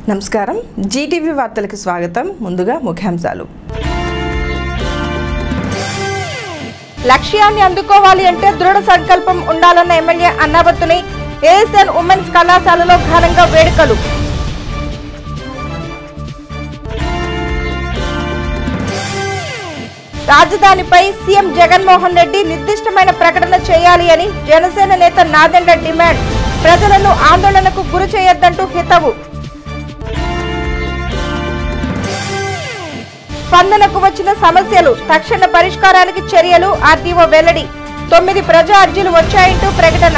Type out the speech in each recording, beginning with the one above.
నమస్కారం జీటీవీ వార్తలకు స్వాగతం ముందుగా ముఖ్యాంశాలు లక్ష్యాన్ని అందుకోవాలి అంటే దృఢ సంకల్పం ఉండాలన్న ఎమ్మెల్యే అన్నాబత్తుని ఏఎస్ఎన్ ఉమెన్స్ కళాశాలలో ఘనంగా వేడుకలు రాజధానిపై సీఎం జగన్మోహన్ రెడ్డి నిర్దిష్టమైన ప్రకటన చేయాలి అని జనసేన నేత నాదెండ్ల డిమాండ్ ప్రజలను ఆందోళనకు గురి చేయొద్దంటూ హితవు స్పందనకు వచ్చిన సమస్యలు తక్షణ పరిష్కారానికి చర్యలు ఆర్టీఓ వెల్లడి తొమ్మిది ప్రజా అర్జీలు వచ్చాయంటూ ప్రకటన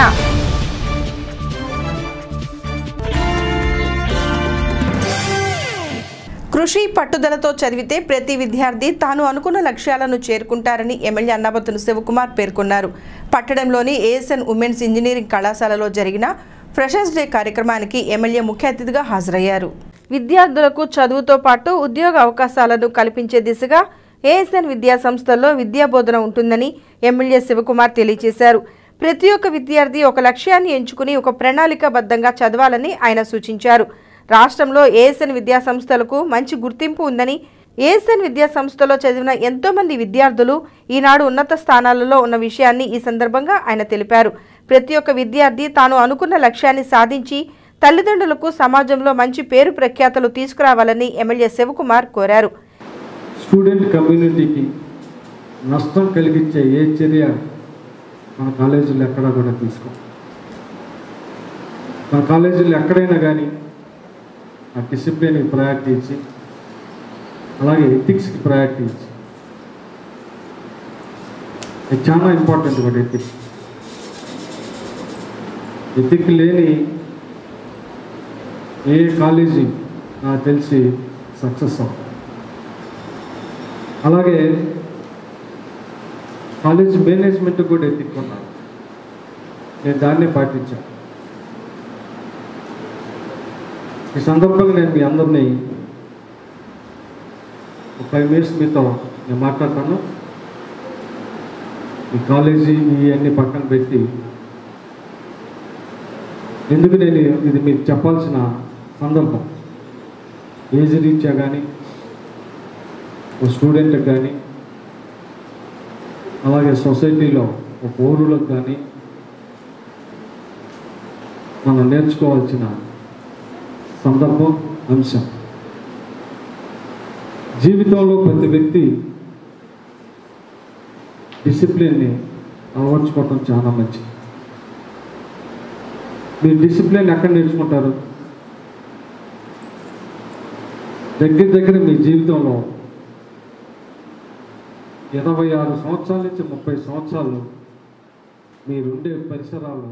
కృషి పట్టుదలతో చదివితే ప్రతి విద్యార్థి తాను అనుకున్న లక్ష్యాలను చేరుకుంటారని ఎమ్మెల్యే అన్నాబత్తును శివకుమార్ పేర్కొన్నారు పట్టణంలోని ఏఎస్ఎన్ ఉమెన్స్ ఇంజనీరింగ్ కళాశాలలో జరిగిన ఫ్రెషర్స్ డే కార్యక్రమానికి ఎమ్మెల్యే ముఖ్య అతిథిగా హాజరయ్యారు విద్యార్థులకు చదువుతో పాటు ఉద్యోగ అవకాశాలను కల్పించే దిశగా ఏఎస్ఎన్ విద్యా సంస్థల్లో విద్యా బోధన ఉంటుందని ఎమ్మెల్యే శివకుమార్ తెలియజేశారు ప్రతి ఒక్క విద్యార్థి ఒక లక్ష్యాన్ని ఎంచుకుని ఒక ప్రణాళికాబద్ధంగా చదవాలని ఆయన సూచించారు రాష్ట్రంలో ఏఎస్ఎన్ విద్యా సంస్థలకు మంచి గుర్తింపు ఉందని ఏఎస్ఎన్ విద్యా సంస్థలో చదివిన ఎంతో మంది విద్యార్థులు ఈనాడు ఉన్నత స్థానాలలో ఉన్న విషయాన్ని ఈ సందర్భంగా ఆయన తెలిపారు ప్రతి ఒక్క విద్యార్థి తాను అనుకున్న లక్ష్యాన్ని సాధించి తల్లిదండ్రులకు సమాజంలో మంచి పేరు ప్రఖ్యాతలు తీసుకురావాలని ఎమ్మెల్యే శివకుమార్ కోరారు స్టూడెంట్ కమ్యూనిటీకి నష్టం కలిగించే ఏ చర్య మన కాలేజీలో ఎక్కడా కూడా తీసుకో మన కాలేజీలో ఎక్కడైనా కానీ ఆ డిసిప్లిన్కి ప్రయారిటీ ఇచ్చి అలాగే ఎథిక్స్కి ప్రయారిటీ ఇచ్చి ఇది చాలా ఇంపార్టెంట్ కూడా ఎథిక్స్ ఎథిక్ లేని ఏ కాలేజీ నాకు తెలిసి సక్సెస్ అవుతుంది అలాగే కాలేజ్ మేనేజ్మెంట్ కూడా ఎత్తుకున్నాను నేను దాన్నే పాటించాను ఈ సందర్భంగా నేను మీ అందరినీ ఒక ఫైవ్ మినిట్స్ మీతో నేను మాట్లాడతాను ఈ కాలేజీ ఇవన్నీ పక్కన పెట్టి ఎందుకు నేను ఇది మీకు చెప్పాల్సిన సందర్భం ఏజ్ రీత్యా కానీ ఒక స్టూడెంట్కి కానీ అలాగే సొసైటీలో ఒక పౌరులకు కానీ మనం నేర్చుకోవాల్సిన సందర్భం అంశం జీవితంలో ప్రతి వ్యక్తి డిసిప్లిన్ని అలవర్చుకోవటం చాలా మంచిది మీరు డిసిప్లిన్ ఎక్కడ నేర్చుకుంటారు దగ్గర దగ్గర మీ జీవితంలో ఇరవై ఆరు సంవత్సరాల నుంచి ముప్పై సంవత్సరాలు మీరుండే పరిసరాలు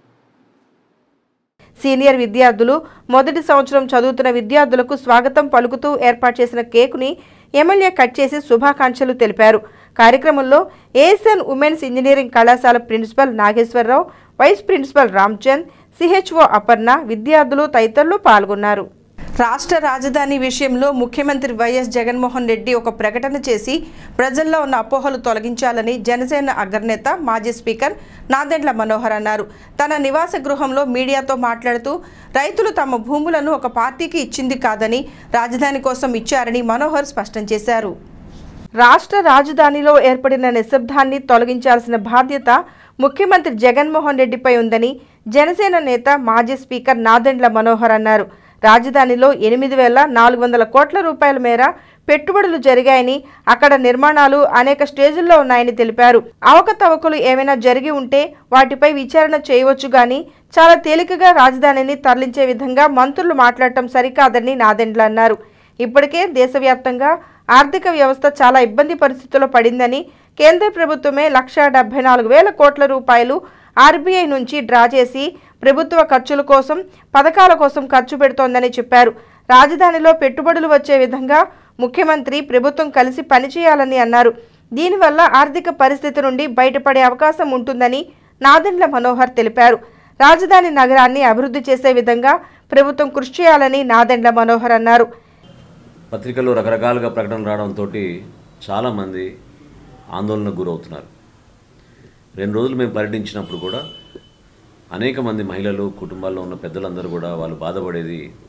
సీనియర్ విద్యార్థులు మొదటి సంవత్సరం చదువుతున్న విద్యార్థులకు స్వాగతం పలుకుతూ ఏర్పాటు చేసిన కేకుని ఎమ్మెల్యే కట్ చేసి శుభాకాంక్షలు తెలిపారు కార్యక్రమంలో ఏఎస్ఎన్ ఉమెన్స్ ఇంజనీరింగ్ కళాశాల principal Nageswara Rao vice principal Ramchand C H O Aparna విద్యార్థులు తదితరులు పాల్గొన్నారు రాష్ట్ర రాజధాని విషయంలో ముఖ్యమంత్రి వైఎస్ జగన్మోహన్ రెడ్డి ఒక ప్రకటన చేసి ప్రజల్లో ఉన్న అపోహలు తొలగించాలని జనసేన అగ్రనేత మాజీ స్పీకర్ నాదెండ్ల మనోహర్ అన్నారు తన నివాస గృహంలో మీడియాతో మాట్లాడుతూ రైతులు తమ భూములను ఒక పార్టీకి ఇచ్చింది కాదని రాజధాని కోసం ఇచ్చారని మనోహర్ స్పష్టం చేశారు రాష్ట్ర రాజధానిలో ఏర్పడిన నిశ్శబ్దాన్ని తొలగించాల్సిన బాధ్యత ముఖ్యమంత్రి జగన్మోహన్ రెడ్డిపై ఉందని జనసేన నేత మాజీ స్పీకర్ నాదెండ్ల మనోహర్ అన్నారు రాజధానిలో ఎనిమిది వేల నాలుగు వందల కోట్ల రూపాయల మేర పెట్టుబడులు జరిగాయని అక్కడ నిర్మాణాలు అనేక స్టేజుల్లో ఉన్నాయని తెలిపారు అవకతవకలు ఏమైనా జరిగి ఉంటే వాటిపై విచారణ చేయవచ్చు గాని చాలా తేలికగా రాజధానిని తరలించే విధంగా మంత్రులు మాట్లాడటం సరికాదని నాదెండ్ల అన్నారు ఇప్పటికే దేశవ్యాప్తంగా ఆర్థిక వ్యవస్థ చాలా ఇబ్బంది పరిస్థితుల్లో పడిందని కేంద్ర ప్రభుత్వమే లక్ష డెబ్బై నాలుగు వేల కోట్ల రూపాయలు ఆర్బీఐ నుంచి డ్రా చేసి ప్రభుత్వ ఖర్చుల కోసం పథకాల కోసం ఖర్చు పెడుతోందని చెప్పారు రాజధానిలో పెట్టుబడులు వచ్చే విధంగా ముఖ్యమంత్రి ప్రభుత్వం కలిసి పనిచేయాలని అన్నారు దీనివల్ల ఆర్థిక పరిస్థితి నుండి బయటపడే అవకాశం ఉంటుందని నాదెండ్ల మనోహర్ తెలిపారు రాజధాని నగరాన్ని అభివృద్ధి చేసే విధంగా ప్రభుత్వం కృషి చేయాలని నాదెండ్ల మనోహర్ అన్నారు పత్రికల్లో రకరకాలుగా ప్రకటనలు రావడంతో చాలామంది ఆందోళనకు గురవుతున్నారు రెండు రోజులు మేము పర్యటించినప్పుడు కూడా అనేక మంది మహిళలు కుటుంబాల్లో ఉన్న పెద్దలందరూ కూడా వాళ్ళు బాధపడేది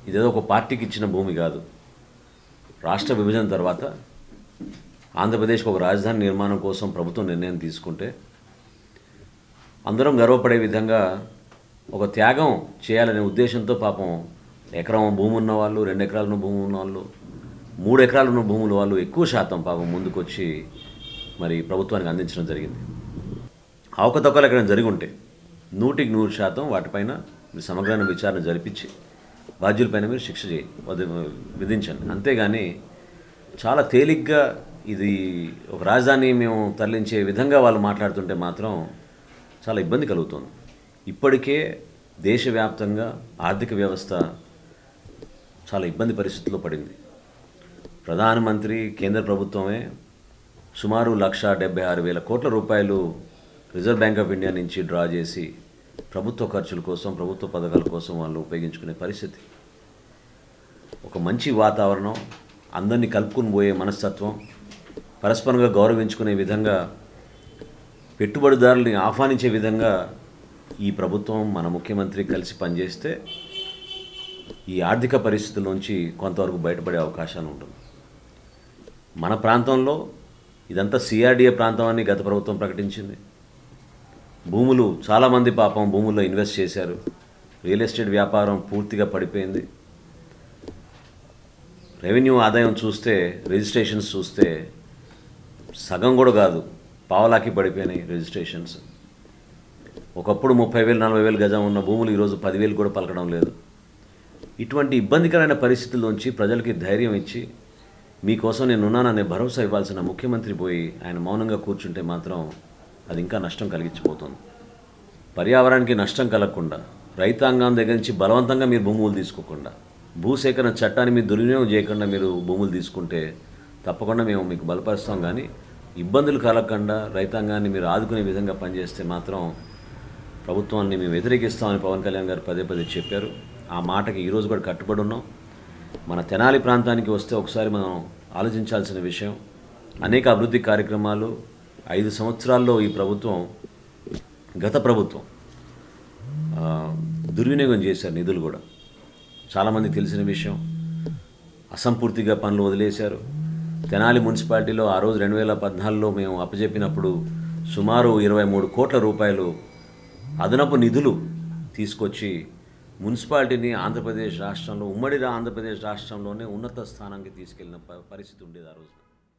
ఇదేదో ఒక పార్టీకి ఇచ్చిన భూమి కాదు రాష్ట్ర విభజన తర్వాత ఆంధ్రప్రదేశ్కి ఒక రాజధాని నిర్మాణం కోసం ప్రభుత్వం నిర్ణయం తీసుకుంటే అందరం గర్వపడే విధంగా ఒక త్యాగం చేయాలనే ఉద్దేశంతో పాపం ఎకరం భూమి ఉన్న వాళ్ళు రెండు ఎకరాల ఉన్న భూమి ఉన్న వాళ్ళు మూడు ఎకరాలు ఉన్న భూముల వాళ్ళు ఎక్కువ శాతం పాపం ముందుకొచ్చి మరి ప్రభుత్వానికి అందించడం జరిగింది అవకతవకలు ఎక్కడ జరిగి ఉంటే నూటికి నూరు శాతం వాటిపైన మీరు సమగ్రమైన విచారణ జరిపించి బాధ్యులపైన మీరు శిక్ష చేయి వద- విధించండి అంతేగాని చాలా తేలిగ్గా ఇది ఒక రాజధాని మేము తరలించే విధంగా వాళ్ళు మాట్లాడుతుంటే మాత్రం చాలా ఇబ్బంది కలుగుతుంది ఇప్పటికే దేశవ్యాప్తంగా ఆర్థిక వ్యవస్థ చాలా ఇబ్బంది పరిస్థితుల్లో పడింది ప్రధానమంత్రి కేంద్ర ప్రభుత్వమే సుమారు లక్ష డెబ్బై ఆరు వేల కోట్ల రూపాయలు రిజర్వ్ బ్యాంక్ ఆఫ్ ఇండియా నుంచి డ్రా చేసి ప్రభుత్వ ఖర్చుల కోసం ప్రభుత్వ పథకాల కోసం వాళ్ళు ఉపయోగించుకునే పరిస్థితి ఒక మంచి వాతావరణం అందరినీ కలుపుకుని పోయే మనస్తత్వం పరస్పరంగా గౌరవించుకునే విధంగా పెట్టుబడిదారుల్ని ఆహ్వానించే విధంగా ఈ ప్రభుత్వం మన ముఖ్యమంత్రి కలిసి పనిచేస్తే ఈ ఆర్థిక పరిస్థితుల నుంచి కొంతవరకు బయటపడే అవకాశాలు ఉంటుంది మన ప్రాంతంలో ఇదంతా సిఆర్డిఏ ప్రాంతం అని గత ప్రభుత్వం ప్రకటించింది భూములు చాలామంది పాపం భూముల్లో ఇన్వెస్ట్ చేశారు రియల్ ఎస్టేట్ వ్యాపారం పూర్తిగా పడిపోయింది రెవెన్యూ ఆదాయం చూస్తే రిజిస్ట్రేషన్స్ చూస్తే సగం కూడా కాదు పావలాకి పడిపోయినాయి రిజిస్ట్రేషన్స్ ఒకప్పుడు ముప్పై వేలు నలభై వేలు గజం ఉన్న భూములు ఈరోజు పదివేలు కూడా పలకడం లేదు ఇటువంటి ఇబ్బందికరమైన పరిస్థితుల్లోంచి ప్రజలకి ధైర్యం ఇచ్చి మీకోసం నేను ఉన్నాననే భరోసా ఇవ్వాల్సిన ముఖ్యమంత్రి పోయి ఆయన మౌనంగా కూర్చుంటే మాత్రం అది ఇంకా నష్టం కలిగించిపోతుంది పర్యావరణానికి నష్టం కలగకుండా రైతాంగం దగ్గర నుంచి బలవంతంగా మీరు భూములు తీసుకోకుండా భూసేకరణ చట్టాన్ని మీరు దుర్వినియోగం చేయకుండా మీరు భూములు తీసుకుంటే తప్పకుండా మేము మీకు బలపరుస్తాం కానీ ఇబ్బందులు కలగకుండా రైతాంగాన్ని మీరు ఆదుకునే విధంగా పనిచేస్తే మాత్రం ప్రభుత్వాన్ని మేము వ్యతిరేకిస్తామని పవన్ కళ్యాణ్ గారు పదే పదే చెప్పారు ఆ మాటకి ఈరోజు కూడా కట్టుబడి ఉన్నాం మన తెనాలి ప్రాంతానికి వస్తే ఒకసారి మనం ఆలోచించాల్సిన విషయం అనేక అభివృద్ధి కార్యక్రమాలు ఐదు సంవత్సరాల్లో ఈ ప్రభుత్వం గత ప్రభుత్వం ఆ, దుర్వినియోగం చేశారు నిధులు కూడా చాలామంది తెలిసిన విషయం అసంపూర్తిగా పనులు వదిలేశారు తెనాలి మున్సిపాలిటీలో ఆ రోజు రెండు వేల పద్నాలుగులో మేము అప్పజెప్పినప్పుడు సుమారు ఇరవై మూడు కోట్ల రూపాయలు అదనపు నిధులు తీసుకొచ్చి మున్సిపాలిటీని ఆంధ్రప్రదేశ్ రాష్ట్రంలో ఉమ్మడి రా- ఆంధ్రప్రదేశ్ రాష్ట్రంలోనే ఉన్నత స్థానానికి తీసుకెళ్లిన ప- పరిస్థితి ఉండేది ఆ రోజున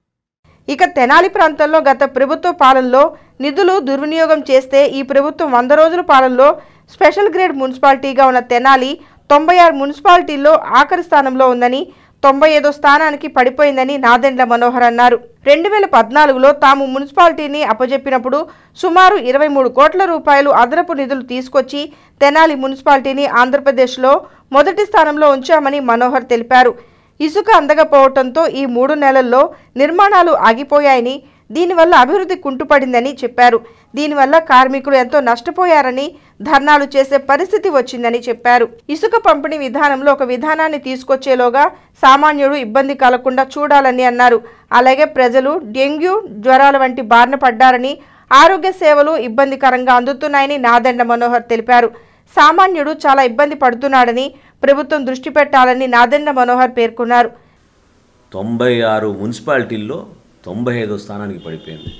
ఇక తెనాలి ప్రాంతంలో గత ప్రభుత్వ పాలనలో నిధులు దుర్వినియోగం చేస్తే ఈ ప్రభుత్వం వంద రోజుల పాలనలో స్పెషల్ గ్రేడ్ మున్సిపాలిటీగా ఉన్న తెనాలి తొంభై ఆరు మున్సిపాలిటీల్లో ఆఖరి స్థానంలో ఉందని తొంభై ఐదో స్థానానికి పడిపోయిందని నాదెండ్ల మనోహర్ అన్నారు రెండు వేల పద్నాలుగులో తాము మున్సిపాలిటీని అప్పజెప్పినప్పుడు సుమారు ఇరవై మూడు కోట్ల రూపాయలు అదనపు నిధులు తీసుకొచ్చి తెనాలి మున్సిపాలిటీని ఆంధ్రప్రదేశ్లో మొదటి స్థానంలో ఉంచామని మనోహర్ తెలిపారు ఇసుక అందకపోవడంతో ఈ మూడు నెలల్లో నిర్మాణాలు ఆగిపోయాయని దీనివల్ల అభివృద్ధి కుంటుపడిందని చెప్పారు దీనివల్ల కార్మికులు ఎంతో నష్టపోయారని ధర్నాలు చేసే పరిస్థితి వచ్చిందని చెప్పారు ఇసుక పంపిణీ విధానంలో ఒక విధానాన్ని తీసుకొచ్చేలోగా సామాన్యుడు ఇబ్బంది కలగకుండా చూడాలని అన్నారు అలాగే ప్రజలు డెంగ్యూ జ్వరాల వంటి బారిన పడ్డారని ఆరోగ్య సేవలు ఇబ్బందికరంగా అందుతున్నాయని నాదండ మనోహర్ తెలిపారు సామాన్యుడు చాలా ఇబ్బంది పడుతున్నాడని ప్రభుత్వం దృష్టి పెట్టాలని నాదెండ్ల మనోహర్ పేర్కొన్నారు తొంభై ఆరు మున్సిపాలిటీల్లో తొంభై ఐదో స్థానానికి పడిపోయింది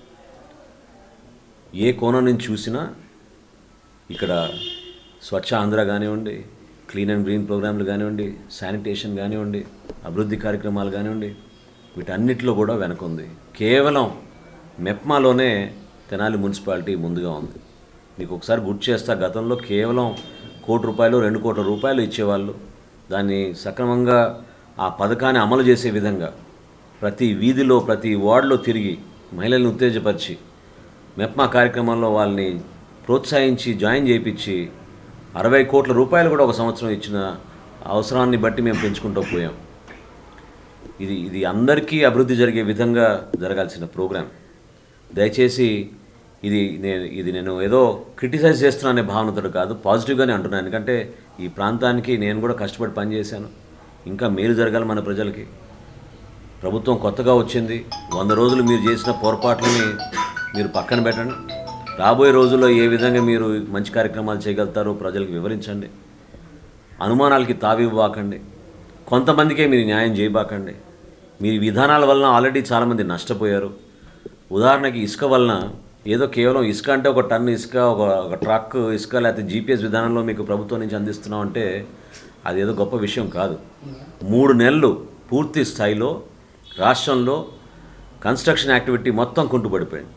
ఏ కోణం నుంచి చూసినా ఇక్కడ స్వచ్ఛ ఆంధ్ర కానివ్వండి క్లీన్ అండ్ గ్రీన్ ప్రోగ్రాంలు కానివ్వండి శానిటేషన్ కానివ్వండి అభివృద్ధి కార్యక్రమాలు కానివ్వండి వీటన్నిటిలో కూడా వెనకుంది కేవలం మెప్మాలోనే తెనాలి మున్సిపాలిటీ ముందుగా ఉంది మీకు ఒకసారి గుర్తు చేస్తా గతంలో కేవలం కోటి రూపాయలు రెండు కోట్ల రూపాయలు ఇచ్చేవాళ్ళు దాన్ని సక్రమంగా ఆ పథకాన్ని అమలు చేసే విధంగా ప్రతి వీధిలో ప్రతి వార్డులో తిరిగి మహిళలను ఉత్తేజపరిచి మెప్మా కార్యక్రమంలో వాళ్ళని ప్రోత్సహించి జాయిన్ చేయించి అరవై కోట్ల రూపాయలు కూడా ఒక సంవత్సరం ఇచ్చిన అవసరాన్ని బట్టి మేము పెంచుకుంటూ పోయాం ఇది ఇది అందరికీ అభివృద్ధి జరిగే విధంగా జరగాల్సిన ప్రోగ్రాం దయచేసి ఇది నేను ఇది నేను ఏదో క్రిటిసైజ్ చేస్తున్నానే భావనతో కాదు పాజిటివ్గానే అంటున్నాను ఎందుకంటే ఈ ప్రాంతానికి నేను కూడా కష్టపడి పనిచేశాను ఇంకా మేలు జరగాలి మన ప్రజలకి ప్రభుత్వం కొత్తగా వచ్చింది వంద రోజులు మీరు చేసిన పొరపాట్లని మీరు పక్కన పెట్టండి రాబోయే రోజుల్లో ఏ విధంగా మీరు మంచి కార్యక్రమాలు చేయగలుగుతారో ప్రజలకు వివరించండి అనుమానాలకి తావివ్వకండి కొంతమందికే మీరు న్యాయం చేయబాకండి మీ విధానాల వలన ఆల్రెడీ చాలామంది నష్టపోయారు ఉదాహరణకి ఇసుక వలన ఏదో కేవలం ఇసుక అంటే ఒక టన్ను ఇసుక ఒక ఒక ట్రక్ ఇసుక లేకపోతే జీపీఎస్ విధానంలో మీకు ప్రభుత్వం నుంచి అందిస్తున్నాం అంటే అది ఏదో గొప్ప విషయం కాదు మూడు నెలలు పూర్తి స్థాయిలో రాష్ట్రంలో కన్స్ట్రక్షన్ యాక్టివిటీ మొత్తం కుంటుపడిపోయింది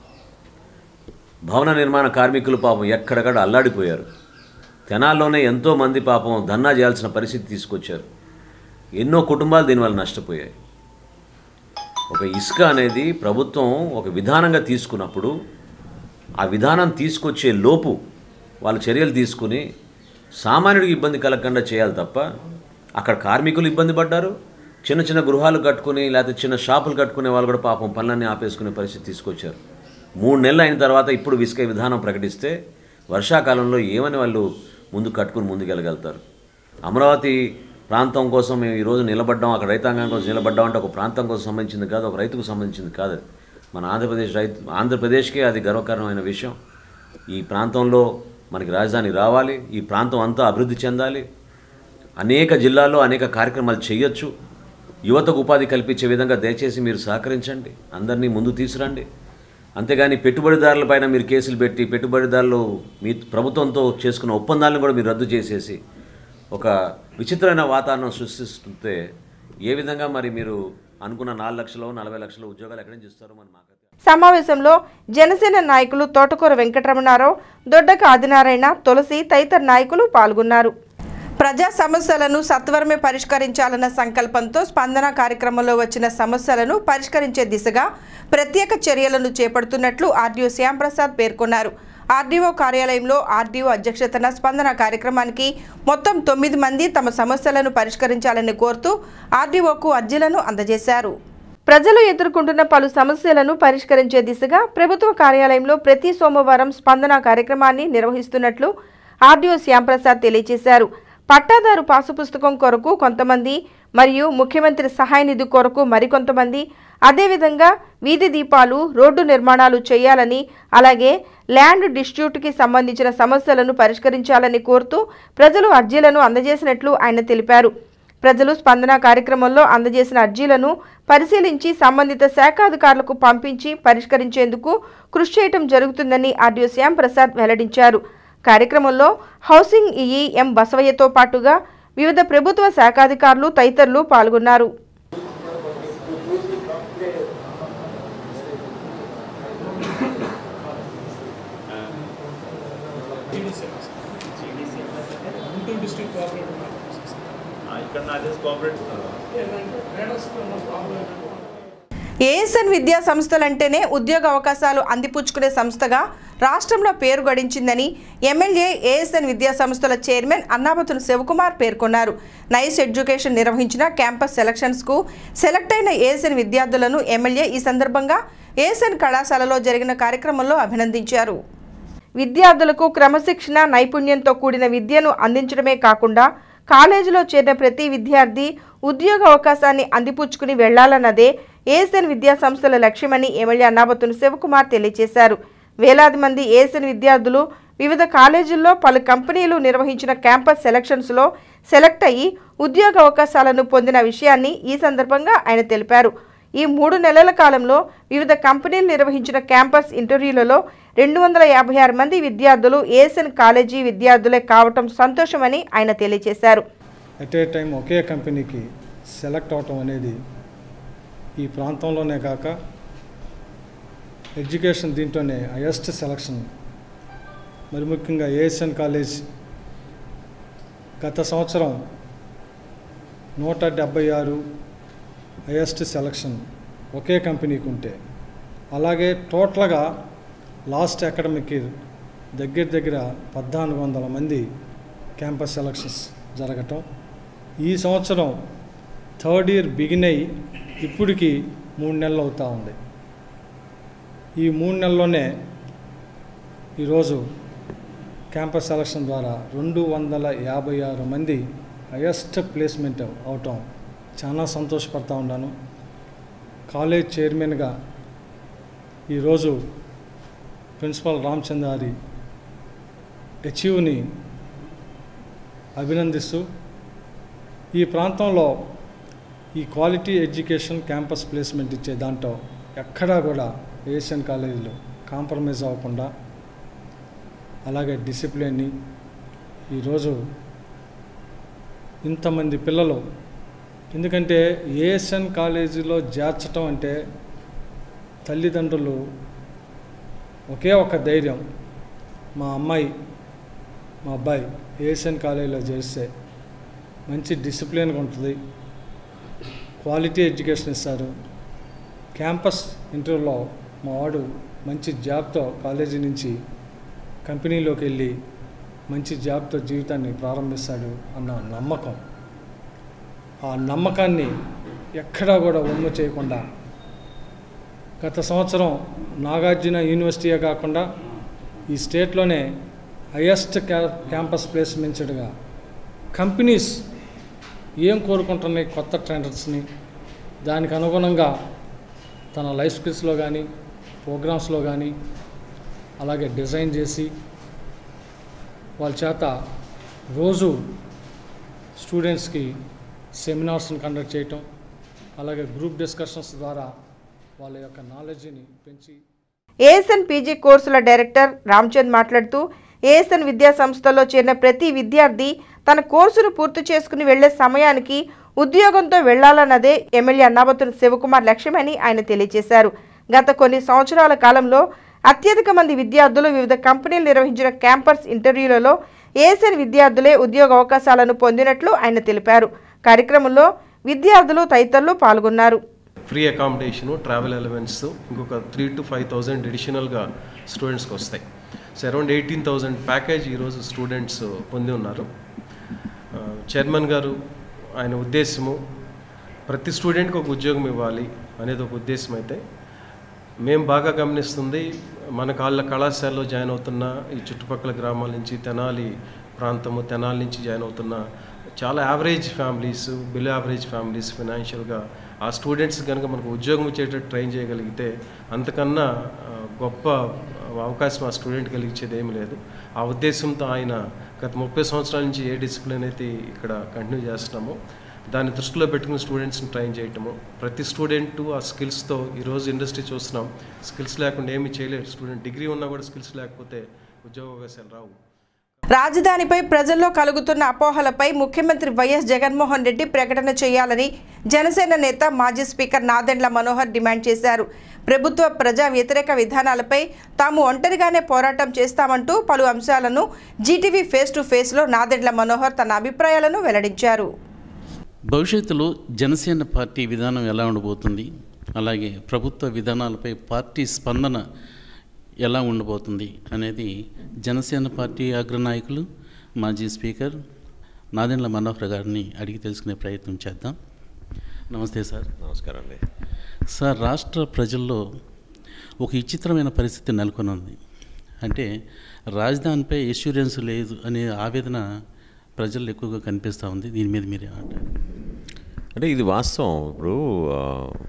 భవన నిర్మాణ కార్మికులు పాపం ఎక్కడెక్కడ అల్లాడిపోయారు తెనాల్లోనే ఎంతోమంది పాపం ధర్నా చేయాల్సిన పరిస్థితి తీసుకొచ్చారు ఎన్నో కుటుంబాలు దీనివల్ల నష్టపోయాయి ఒక ఇసుక అనేది ప్రభుత్వం ఒక విధానంగా తీసుకున్నప్పుడు ఆ విధానం తీసుకొచ్చే లోపు వాళ్ళు చర్యలు తీసుకుని సామాన్యుడికి ఇబ్బంది కలగకుండా చేయాలి తప్ప అక్కడ కార్మికులు ఇబ్బంది పడ్డారు చిన్న చిన్న గృహాలు కట్టుకుని లేకపోతే చిన్న షాపులు కట్టుకునే వాళ్ళు కూడా పాపం పనులన్నీ ఆపేసుకునే పరిస్థితి తీసుకొచ్చారు మూడు నెలలు అయిన తర్వాత ఇప్పుడు ఇసుక విధానం ప్రకటిస్తే వర్షాకాలంలో ఏమని వాళ్ళు ముందు కట్టుకుని ముందుకెళ్ళగలుగుతారు అమరావతి ప్రాంతం కోసం మేము ఈరోజు నిలబడ్డాం అక్కడ రైతాంగం కోసం నిలబడ్డాం అంటే ఒక ప్రాంతం కోసం సంబంధించింది కాదు ఒక రైతుకు సంబంధించింది కాదు అది. మన ఆంధ్రప్రదేశ్ రైతు ఆంధ్రప్రదేశ్కే అది గర్వకారణమైన విషయం ఈ ప్రాంతంలో మనకి రాజధాని రావాలి ఈ ప్రాంతం అంతా అభివృద్ధి చెందాలి అనేక జిల్లాల్లో అనేక కార్యక్రమాలు చేయొచ్చు యువతకు ఉపాధి కల్పించే విధంగా దయచేసి మీరు సహకరించండి అందరినీ ముందు తీసురండి అంతేగాని పెట్టుబడిదారులపైన మీరు కేసులు పెట్టి పెట్టుబడిదారులు మీ ప్రభుత్వంతో చేసుకున్న ఒప్పందాలను కూడా మీరు రద్దు చేసేసి ఒక విచిత్రమైన వాతావరణం సృష్టిస్తుంటే ఏ విధంగా మరి మీరు అనుకున్న నాలుగు లక్షలు నలభై లక్షల ఉద్యోగాలు ఎక్కడి నుంచి ఇస్తారో మరి మాకు సమావేశంలో జనసేన నాయకులు తోటకూర వెంకటరమణారావు దొడ్డక ఆదినారాయణ తులసి తదితర నాయకులు పాల్గొన్నారు ప్రజా సమస్యలను సత్వరమే పరిష్కరించాలన్న సంకల్పంతో స్పందన కార్యక్రమంలో వచ్చిన సమస్యలను పరిష్కరించే దిశగా ప్రత్యేక చర్యలను చేపడుతున్నట్లు ఆర్డీఓ శ్యాంప్రసాద్ పేర్కొన్నారు ఆర్డీఓ కార్యాలయంలో ఆర్డీఓ అధ్యక్షతన స్పందన కార్యక్రమానికి మొత్తం తొమ్మిది మంది తమ సమస్యలను పరిష్కరించాలని కోరుతూ ఆర్డీఓకు అర్జీలను అందజేశారు ప్రజలు ఎదుర్కొంటున్న పలు సమస్యలను పరిష్కరించే దిశగా ప్రభుత్వ కార్యాలయంలో ప్రతి సోమవారం స్పందన కార్యక్రమాన్ని నిర్వహిస్తున్నట్లు ఆర్డీఓ శ్యాంప్రసాద్ తెలియజేశారు పట్టాదారు పాసు పుస్తకం కొరకు కొంతమంది మరియు ముఖ్యమంత్రి సహాయ నిధి కొరకు మరికొంతమంది అదేవిధంగా వీధి దీపాలు రోడ్డు నిర్మాణాలు చేయాలని అలాగే ల్యాండ్ డిస్ట్యూట్కి సంబంధించిన సమస్యలను పరిష్కరించాలని కోరుతూ ప్రజలు అర్జీలను అందజేసినట్లు ఆయన తెలిపారు ప్రజలు స్పందన కార్యక్రమంలో అందజేసిన అర్జీలను పరిశీలించి సంబంధిత శాఖాధికారులకు పంపించి పరిష్కరించేందుకు కృషి చేయటం జరుగుతుందని ఆర్డీఓ శ్యామ్ ప్రసాద్ వెల్లడించారు కార్యక్రమంలో హౌసింగ్ ఈఈ ఎం బసవయ్యతో పాటుగా వివిధ ప్రభుత్వ శాఖాధికారులు తదితరులు పాల్గొన్నారు గుంటూరు డిస్ట్రిక్ట్ కోఆపరేటివ్ ఇక్కడ నా తెలిసి కోఆపరేట్ ఏఎస్ఎన్ విద్యా సంస్థలంటేనే ఉద్యోగ అవకాశాలు అందిపుచ్చుకునే సంస్థగా రాష్ట్రంలో పేరు గడించిందని ఎమ్మెల్యే ఏఎస్ఎన్ విద్యా సంస్థల చైర్మన్ అన్నాబతుని శివకుమార్ పేర్కొన్నారు నైస్ ఎడ్యుకేషన్ నిర్వహించిన క్యాంపస్ సెలక్షన్స్కు సెలెక్ట్ అయిన ఏఎస్ఎన్ విద్యార్థులను ఎమ్మెల్యే ఈ సందర్భంగా ఏఎస్ఎన్ కళాశాలలో జరిగిన కార్యక్రమంలో అభినందించారు విద్యార్థులకు క్రమశిక్షణ నైపుణ్యంతో కూడిన విద్యను అందించడమే కాకుండా కాలేజీలో చేరిన ప్రతి విద్యార్థి ఉద్యోగ అవకాశాన్ని అందిపుచ్చుకుని వెళ్లాలన్నదే ఏఎస్ఎన్ విద్యా సంస్థల లక్ష్యమని ఎమ్మెల్యే అన్నాబతుని శివకుమార్ తెలియజేశారు వేలాది మంది ఏఎస్ఎన్ విద్యార్థులు వివిధ కాలేజీల్లో పలు కంపెనీలు నిర్వహించిన క్యాంపస్ సెలక్షన్స్లో సెలెక్ట్ అయ్యి ఉద్యోగ అవకాశాలను పొందిన విషయాన్ని ఈ సందర్భంగా ఆయన తెలిపారు ఈ మూడు నెలల కాలంలో వివిధ కంపెనీలు నిర్వహించిన క్యాంపస్ ఇంటర్వ్యూలలో రెండు వందల యాభై ఆరు మంది విద్యార్థులు ఏఎస్ఎన్ కాలేజీ విద్యార్థులే కావటం సంతోషమని ఆయన తెలియజేశారు అట్ ఏ టైం ఒకే కంపెనీకి సెలెక్ట్ అవటం అనేది ఈ ప్రాంతంలోనే కాక ఎడ్యుకేషన్ దీంట్లోనే హయెస్ట్ సెలక్షన్ మరి ముఖ్యంగా ఏఎస్ఎన్ కాలేజ్ గత సంవత్సరం నూట డెబ్బై ఆరు హయెస్ట్ సెలక్షన్ ఒకే కంపెనీకి ఉంటే అలాగే టోటల్గా లాస్ట్ అకాడమిక్ ఇయర్ దగ్గర దగ్గర పద్నాలుగు వందల మంది క్యాంపస్ సెలక్షన్స్ జరగటం ఈ సంవత్సరం థర్డ్ ఇయర్ బిగిన్ అయ్యి ఇప్పటికి మూడు నెలలు అవుతా ఉంది ఈ మూడు నెలల్లోనే ఈరోజు క్యాంపస్ సెలక్షన్ ద్వారా రెండు వందల యాభై ఆరు మంది హయెస్ట్ ప్లేస్మెంట్ అవటం చాలా సంతోషపడతా ఉన్నాను కాలేజ్ చైర్మన్గా ఈరోజు ప్రిన్సిపల్ రామచంద్రారి అచీవ్ని అభినందిస్తూ ఈ ప్రాంతంలో ఈ క్వాలిటీ ఎడ్యుకేషన్ క్యాంపస్ ప్లేస్మెంట్ ఇచ్చే దాంట్లో ఎక్కడా కూడా ఏషియన్ కాలేజీలో కాంప్రమైజ్ అవ్వకుండా అలాగే డిసిప్లిన్ని ఈరోజు ఇంతమంది పిల్లలు ఎందుకంటే ఏఎస్ఎన్ కాలేజీలో చేర్చటం అంటే తల్లిదండ్రులు ఒకే ఒక ధైర్యం మా అమ్మాయి మా అబ్బాయి ఏఎస్ఎన్ కాలేజీలో చేస్తే మంచి డిసిప్లిన్గా ఉంటుంది క్వాలిటీ ఎడ్యుకేషన్ ఇస్తారు క్యాంపస్ ఇంటర్వ్యూలో మా వాడు మంచి జాబ్తో కాలేజీ నుంచి కంపెనీలోకి వెళ్ళి మంచి జాబ్తో జీవితాన్ని ప్రారంభిస్తాడు అన్న నమ్మకం ఆ నమ్మకాన్ని ఎక్కడా కూడా ఒమ్ము చేయకుండా గత సంవత్సరం నాగార్జున యూనివర్సిటీయే కాకుండా ఈ స్టేట్లోనే హయ్యెస్ట్ క్యా క్యాంపస్ ప్లేస్మెంట్స్గా కంపెనీస్ ఏం కోరుకుంటున్నాయి కొత్త ట్రెండర్స్ని దానికి అనుగుణంగా తన లైఫ్ స్కిల్స్లో కానీ ప్రోగ్రామ్స్లో కానీ అలాగే డిజైన్ చేసి వాళ్ళ చేత రోజు స్టూడెంట్స్కి సెమినార్స్ని కండక్ట్ చేయటం అలాగే గ్రూప్ డిస్కషన్స్ ద్వారా వాళ్ళ యొక్క నాలెడ్జ్ని పెంచి ఏఎస్ఎన్ పీజీ కోర్సుల డైరెక్టర్ రామ్చంద్ మాట్లాడుతూ ఏఎస్ఎన్ విద్యా సంస్థలో చేరిన ప్రతి విద్యార్థి తన కోర్సును పూర్తి చేసుకుని వెళ్లే సమయానికి ఉద్యోగంతో వెళ్లాలన్నదే ఎమ్మెల్యే అన్నాబతుని శివకుమార్ లక్ష్యమని ఆయన తెలియజేశారు గత కొన్ని సంవత్సరాల కాలంలో అత్యధిక మంది విద్యార్థులు వివిధ కంపెనీలు నిర్వహించిన క్యాంపస్ ఇంటర్వ్యూలలో ఏఎస్ఎన్ విద్యార్థులే ఉద్యోగ అవకాశాలను పొందినట్లు ఆయన తెలిపారు కార్యక్రమంలో విద్యార్థులు తదితరులు పాల్గొన్నారు ఫ్రీ అకామిడేషను ట్రావెల్ ఎలవెన్స్ ఇంకొక త్రీ టు ఫైవ్ థౌజండ్ అడిషనల్గా స్టూడెంట్స్కి వస్తాయి so around eighteen thousand package ఈరోజు స్టూడెంట్స్ పొంది ఉన్నారు ఆ, చైర్మన్ గారు ఆయన ఉద్దేశము ప్రతి స్టూడెంట్కి ఒక ఉద్యోగం ఇవ్వాలి అనేది ఒక ఉద్దేశం అయితే మేము బాగా గమనిస్తుంది మన కాళ్ళ కళాశాలలో జాయిన్ అవుతున్న ఈ చుట్టుపక్కల గ్రామాల నుంచి తెనాలి ప్రాంతము తెనాలి నుంచి జాయిన్ అవుతున్న చాలా average families below average families ఫినాన్షియల్గా ఆ స్టూడెంట్స్ కనుక మనకు ఉద్యోగం వచ్చేటట్టు ట్రైన్ చేయగలిగితే అంతకన్నా ఆ, గొప్ప అవకాశం ఆ స్టూడెంట్ కలిగించేది ఏమీ లేదు ఆ ఉద్దేశంతో ఆయన గత ముప్పై సంవత్సరాల నుంచి ఏ డిసిప్లిన్ అయితే ఇక్కడ కంటిన్యూ చేస్తున్నామో దాన్ని దృష్టిలో పెట్టుకుని స్టూడెంట్స్ని ట్రైన్ చేయటము ప్రతి స్టూడెంట్ ఆ స్కిల్స్తో ఈరోజు ఇండస్ట్రీ చూస్తున్నాం స్కిల్స్ లేకుండా ఏమీ చేయలేరు స్టూడెంట్ డిగ్రీ ఉన్నా కూడా స్కిల్స్ లేకపోతే ఉద్యోగ అవకాశాలు రావు రాజధానిపై ప్రజల్లో కలుగుతున్న అపోహలపై ముఖ్యమంత్రి వైఎస్ జగన్మోహన్ రెడ్డి ప్రకటన చేయాలని జనసేన నేత మాజీ స్పీకర్ నాదెండ్ల మనోహర్ డిమాండ్ చేశారు ప్రభుత్వ ప్రజా వ్యతిరేక విధానాలపై తాము ఒంటరిగానే పోరాటం చేస్తామంటూ పలు అంశాలను జీటీవీ ఫేస్ టు ఫేస్లో నాదెండ్ల మనోహర్ తన అభిప్రాయాలను వెల్లడించారు భవిష్యత్తులో జనసేన పార్టీ విధానం ఎలా ఉండబోతుంది అలాగే ప్రభుత్వ విధానాలపై పార్టీ స్పందన ఎలా ఉండబోతుంది అనేది జనసేన పార్టీ అగ్రనాయకులు మాజీ స్పీకర్ నాదెండ్ల మనోహర్ గారిని అడిగి తెలుసుకునే ప్రయత్నం చేద్దాం నమస్తే సార్ నమస్కారం అండి సార్ రాష్ట్ర ప్రజల్లో ఒక విచిత్రమైన పరిస్థితి నెలకొని ఉంది అంటే రాజధానిపై ఇన్సూరెన్స్ లేదు అనే ఆవేదన ప్రజల్లో ఎక్కువగా కనిపిస్తూ ఉంది దీని మీద మీరు ఏమంటారు అంటే ఇది వాస్తవం ఇప్పుడు ఆ,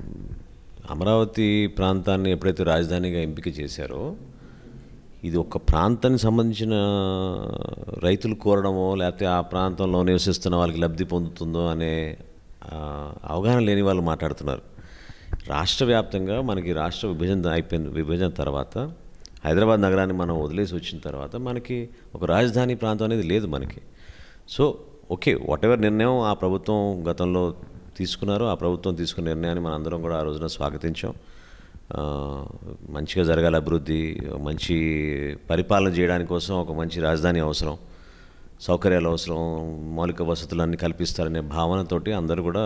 అమరావతి ప్రాంతాన్ని ఎప్పుడైతే రాజధానిగా ఎంపిక చేశారో ఇది ఒక ప్రాంతానికి సంబంధించిన రైతులు కోరడమో లేకపోతే ఆ ప్రాంతంలో నివసిస్తున్న వాళ్ళకి లబ్ధి పొందుతుందో అనే ఆ, అవగాహన లేని వాళ్ళు మాట్లాడుతున్నారు రాష్ట్ర వ్యాప్తంగా మనకి రాష్ట్ర విభజన అయిపోయిన విభజన తర్వాత హైదరాబాద్ నగరాన్ని మనం వదిలేసి వచ్చిన తర్వాత మనకి ఒక రాజధాని ప్రాంతం అనేది లేదు మనకి సో ఓకే వాట్ ఎవర్ నిర్ణయం ఆ ప్రభుత్వం గతంలో తీసుకున్నారో ఆ ప్రభుత్వం తీసుకున్న నిర్ణయాన్ని మనం అందరం కూడా ఆ రోజున స్వాగతించాం ఆ, మంచిగా జరగాలి అభివృద్ధి మంచి పరిపాలన చేయడానికి కోసం ఒక మంచి రాజధాని అవసరం సౌకర్యాలు అవసరం మౌలిక వసతులన్నీ కల్పిస్తారనే భావనతోటి అందరూ కూడా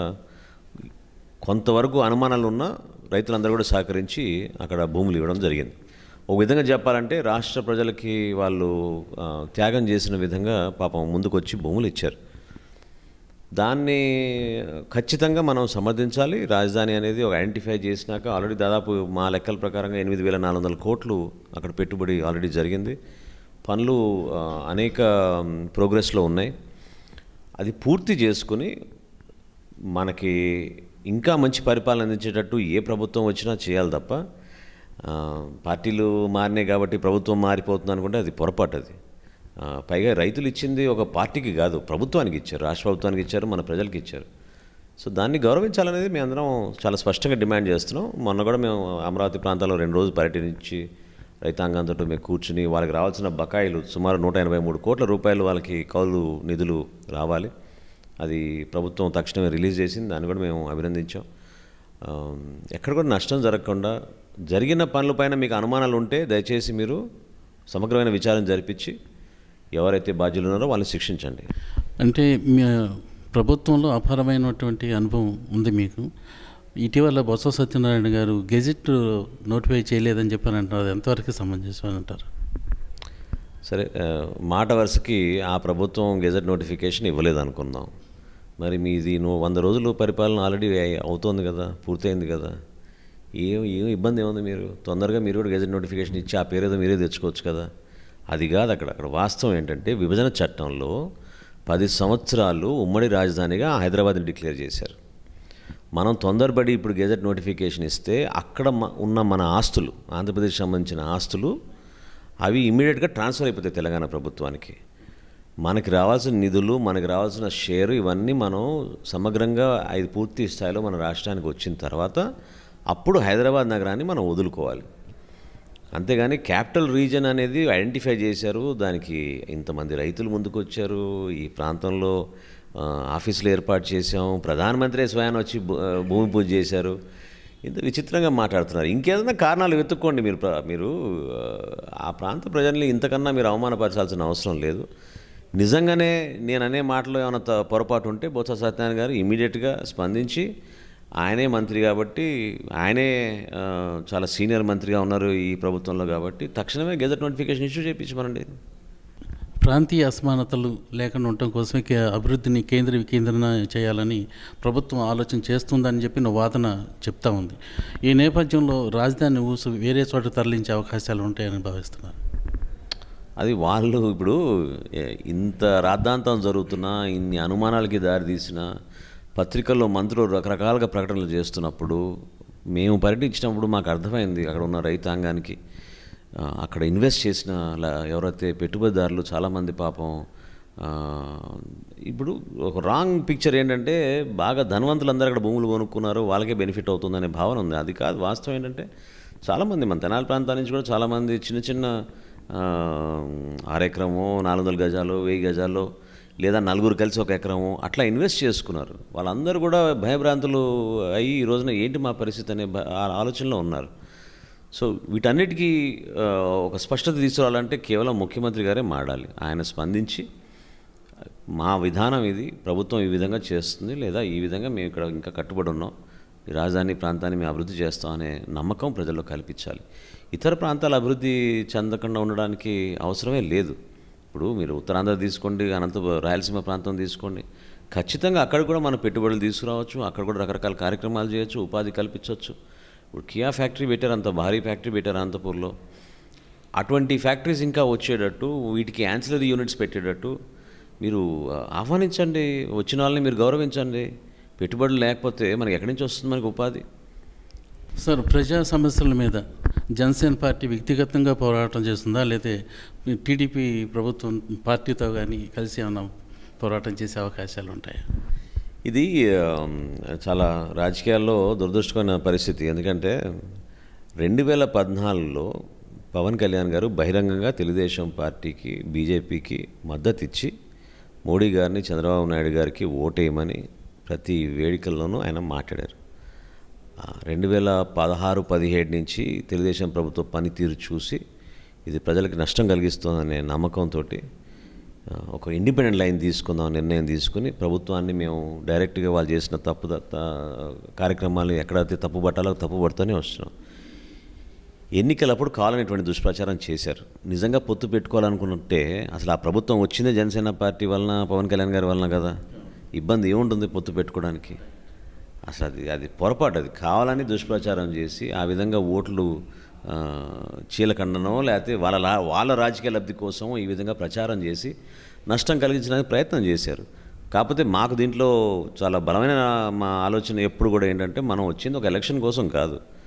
కొంతవరకు అనుమానాలు ఉన్న రైతులందరూ కూడా సహకరించి అక్కడ భూములు ఇవ్వడం జరిగింది ఒక విధంగా చెప్పాలంటే రాష్ట్ర ప్రజలకి వాళ్ళు ఆ, త్యాగం చేసిన విధంగా పాపం ముందుకొచ్చి భూములు ఇచ్చారు దాన్ని ఖచ్చితంగా మనం సమర్థించాలి రాజధాని అనేది ఒక ఐడెంటిఫై చేసినాక ఆల్రెడీ దాదాపు మా లెక్కల ప్రకారంగా ఎనిమిది వేల నాలుగు వందల కోట్లు అక్కడ పెట్టుబడి ఆల్రెడీ జరిగింది పనులు ఆ, అనేక ప్రోగ్రెస్లో ఉన్నాయి అది పూర్తి చేసుకుని మనకి ఇంకా మంచి పరిపాలన అందించేటట్టు ఏ ప్రభుత్వం వచ్చినా చేయాలి తప్ప ఆ, పార్టీలు మారినాయి కాబట్టి ప్రభుత్వం మారిపోతుంది అనుకుంటే అది పొరపాటు అది ఆ, పైగా రైతులు ఇచ్చింది ఒక పార్టీకి కాదు ప్రభుత్వానికి ఇచ్చారు రాష్ట్ర ప్రభుత్వానికి ఇచ్చారు మన ప్రజలకు ఇచ్చారు సో దాన్ని గౌరవించాలనేది మేము అందరం చాలా స్పష్టంగా డిమాండ్ చేస్తున్నాం మొన్న కూడా మేము అమరావతి ప్రాంతాల్లో రెండు రోజులు పర్యటించి రైతాంగంతో మేము కూర్చుని వాళ్ళకి రావాల్సిన బకాయిలు సుమారు నూట ఎనభై మూడు కోట్ల రూపాయలు వాళ్ళకి కౌలు నిధులు రావాలి అది ప్రభుత్వం తక్షణమే రిలీజ్ చేసింది దాన్ని కూడా మేము అభినందించాం ఆ, ఎక్కడ కూడా నష్టం జరగకుండా జరిగిన పనులపైన మీకు అనుమానాలు ఉంటే దయచేసి మీరు సమగ్రమైన విచారణ జరిపించి ఎవరైతే బాధ్యులు ఉన్నారో వాళ్ళని శిక్షించండి అంటే మీ ప్రభుత్వంలో అపారమైనటువంటి అనుభవం ఉంది మీకు ఇటీవల బొత్స సత్యనారాయణ గారు గెజిట్ నోటిఫై చేయలేదని చెప్పని అంటారు అది ఎంతవరకు సమంజసం అని అంటారు సరే ఆ, మాట వరుసకి ఆ ప్రభుత్వం గెజెట్ నోటిఫికేషన్ ఇవ్వలేదు అనుకుందాం మరి మీది నువ్వు వంద రోజులు పరిపాలన ఆల్రెడీ అవుతోంది కదా పూర్తయింది కదా ఏం ఏం ఇబ్బంది ఏముంది మీరు తొందరగా మీరు కూడా గెజెట్ నోటిఫికేషన్ ఇచ్చి ఆ పేరు ఏదో మీరే తెచ్చుకోవచ్చు కదా అది కాదు అక్కడ అక్కడ వాస్తవం ఏంటంటే విభజన చట్టంలో పది సంవత్సరాలు ఉమ్మడి రాజధానిగా హైదరాబాద్ని డిక్లేర్ చేశారు మనం తొందరపడి ఇప్పుడు గెజెట్ నోటిఫికేషన్ ఇస్తే అక్కడ మ- ఉన్న మన ఆస్తులు ఆంధ్రప్రదేశ్ సంబంధించిన ఆస్తులు అవి ఇమీడియట్గా ట్రాన్స్ఫర్ అయిపోతాయి తెలంగాణ ప్రభుత్వానికి మనకి రావాల్సిన నిధులు మనకి రావాల్సిన షేరు ఇవన్నీ మనం సమగ్రంగా అది పూర్తి స్థాయిలో మన రాష్ట్రానికి వచ్చిన తర్వాత అప్పుడు హైదరాబాద్ నగరాన్ని మనం వదులుకోవాలి అంతేగాని క్యాపిటల్ రీజన్ అనేది ఐడెంటిఫై చేశారు దానికి ఇంతమంది రైతులు ముందుకు వచ్చారు ఈ ప్రాంతంలో ఆ, ఆఫీసులు ఏర్పాటు చేశాం ప్రధానమంత్రి స్వయాన్ వచ్చి భూ- ఆ, భూమి పూజ చేశారు ఇంత విచిత్రంగా మాట్లాడుతున్నారు ఇంకేదైనా కారణాలు వెతుక్కోండి మీరు ప్ర- మీరు ఆ, ఆ ప్రాంత ప్రజల్ని ఇంతకన్నా మీరు అవమానపరచాల్సిన అవసరం లేదు నిజంగానే నేను అనే మాటలో ఏమైనా త- పొరపాటు ఉంటే బొత్స సత్యనారాయణ గారు ఇమీడియట్గా స్పందించి ఆయనే మంత్రి కాబట్టి ఆయనే ఆ, చాలా సీనియర్ మంత్రిగా ఉన్నారు ఈ ప్రభుత్వంలో కాబట్టి తక్షణమే గెజెట్ నోటిఫికేషన్ ఇష్యూ చేయించమనండి ప్రాంతీయ అసమానతలు లేకుండా ఉండటం కోసమే కే- అభివృద్ధిని కేంద్ర వికేంద్రణ చేయాలని ప్రభుత్వం ఆలోచన చేస్తుందని చెప్పి నా వాదన చెప్తా ఉంది ఈ నేపథ్యంలో రాజధాని ఊసు వేరే చోట తరలించే అవకాశాలు ఉంటాయని భావిస్తున్నారు అది వాళ్ళు ఇప్పుడు ఏ- ఇంత రాద్ధాంతం జరుగుతున్నా ఇన్ని అనుమానాలకి దారితీసిన పత్రికల్లో మంత్రులు రకరకాలుగా ప్రకటనలు చేస్తున్నప్పుడు మేము పర్యటించినప్పుడు మాకు అర్థమైంది అక్కడ ఉన్న రైతాంగానికి ఆ, అక్కడ ఇన్వెస్ట్ చేసిన ల- ఎవరైతే పెట్టుబడిదారులు చాలామంది పాపం ఆ, ఇప్పుడు ఒక రాంగ్ పిక్చర్ ఏంటంటే బాగా ధనవంతులందరూ అక్కడ భూములు కొనుక్కున్నారు వాళ్ళకే బెనిఫిట్ అవుతుందనే భావన ఉంది అది కాదు వాస్తవం ఏంటంటే చాలామంది మన తెనాలి ప్రాంతాల నుంచి కూడా చాలామంది చిన్న చిన్న ఆ, అరెకరము నాలుగు వందల గజాలు వెయ్యి గజాలు లేదా నలుగురు కలిసి ఒక ఎకరము అట్లా ఇన్వెస్ట్ చేసుకున్నారు వాళ్ళందరూ కూడా భయభ్రాంతులు అయ్యి ఈ రోజున ఏంటి మా పరిస్థితి అనే భ- ఆ ఆలోచనలో ఉన్నారు సో వీటన్నిటికీ ఆ, ఒక స్పష్టత తీసుకురావాలంటే కేవలం ముఖ్యమంత్రి గారే మాడాలి ఆయన స్పందించి మా విధానం ఇది ప్రభుత్వం ఈ విధంగా చేస్తుంది లేదా ఈ విధంగా మేము ఇక్కడ ఇంకా కట్టుబడి ఉన్నాం ఈ రాజధాని ప్రాంతాన్ని మేము అభివృద్ధి చేస్తాం అనే నమ్మకం ప్రజల్లో కల్పించాలి ఇతర ప్రాంతాల అభివృద్ధి చెందకుండా ఉండడానికి అవసరమే లేదు ఇప్పుడు మీరు ఉత్తరాంధ్ర తీసుకోండి అనంత రాయలసీమ ప్రాంతం తీసుకోండి ఖచ్చితంగా అక్కడ కూడా మనం పెట్టుబడులు తీసుకురావచ్చు అక్కడ కూడా రకరకాల కార్యక్రమాలు చేయొచ్చు ఉపాధి కల్పించవచ్చు ఇప్పుడు కియా ఫ్యాక్టరీ పెట్టారు అంత భారీ ఫ్యాక్టరీ పెట్టారు అనంతపూర్లో అటువంటి ఫ్యాక్టరీస్ ఇంకా వచ్చేటట్టు వీటికి యాన్సిలరీ యూనిట్స్ పెట్టేటట్టు మీరు ఆ, ఆహ్వానించండి వచ్చిన వాళ్ళని మీరు గౌరవించండి పెట్టుబడులు లేకపోతే మనకి ఎక్కడి నుంచి వస్తుంది మనకి ఉపాధి సార్ ప్రజా సమస్యల మీద జనసేన పార్టీ వ్యక్తిగతంగా పోరాటం చేస్తుందా లేదా టీడీపీ ప్రభుత్వం పార్టీతో కానీ కలిసి ఏమైనా పోరాటం చేసే అవకాశాలు ఉంటాయా ఇది ఆ, చాలా రాజకీయాల్లో దురదృష్టకరమైన పరిస్థితి ఎందుకంటే రెండు వేల పద్నాలుగులో పవన్ కళ్యాణ్ గారు బహిరంగంగా తెలుగుదేశం పార్టీకి బీజేపీకి మద్దతు ఇచ్చి మోడీ గారిని చంద్రబాబు నాయుడు గారికి ఓటేయమని ప్రతి వేడుకల్లోనూ ఆయన మాట్లాడారు రెండు వేల పదహారు పదిహేడు నుంచి తెలుగుదేశం ప్రభుత్వ పనితీరు చూసి ఇది ప్రజలకు నష్టం కలిగిస్తుందనే నమ్మకంతో ఒక ఇండిపెండెంట్ లైన్ తీసుకుందాం నిర్ణయం తీసుకుని ప్రభుత్వాన్ని మేము డైరెక్ట్గా వాళ్ళు చేసిన తప్పు కార్యక్రమాలు ఎక్కడైతే తప్పు పట్టాలో తప్పు పడుతూనే వస్తున్నాం ఎన్నికలప్పుడు కావాలనేటువంటి దుష్ప్రచారం చేశారు నిజంగా పొత్తు పెట్టుకోవాలనుకుంటే అసలు ఆ ప్రభుత్వం వచ్చిందే జనసేన పార్టీ వలన పవన్ కళ్యాణ్ గారి వలన కదా ఇబ్బంది ఏముంటుంది పొత్తు పెట్టుకోవడానికి అసలు అది అది పొరపాటు అది కావాలని దుష్ప్రచారం చేసి ఆ విధంగా ఓట్లు ఆ, చీలకండనో లేకపోతే వాళ్ళ లా- వాళ్ళ రాజకీయ లబ్ధి కోసం ఈ విధంగా ప్రచారం చేసి నష్టం కలిగించడానికి ప్రయత్నం చేశారు కాకపోతే మాకు దీంట్లో చాలా బలమైన మా ఆలోచన ఎప్పుడు కూడా ఏంటంటే మనం వచ్చింది ఒక ఎలక్షన్ కోసం కాదు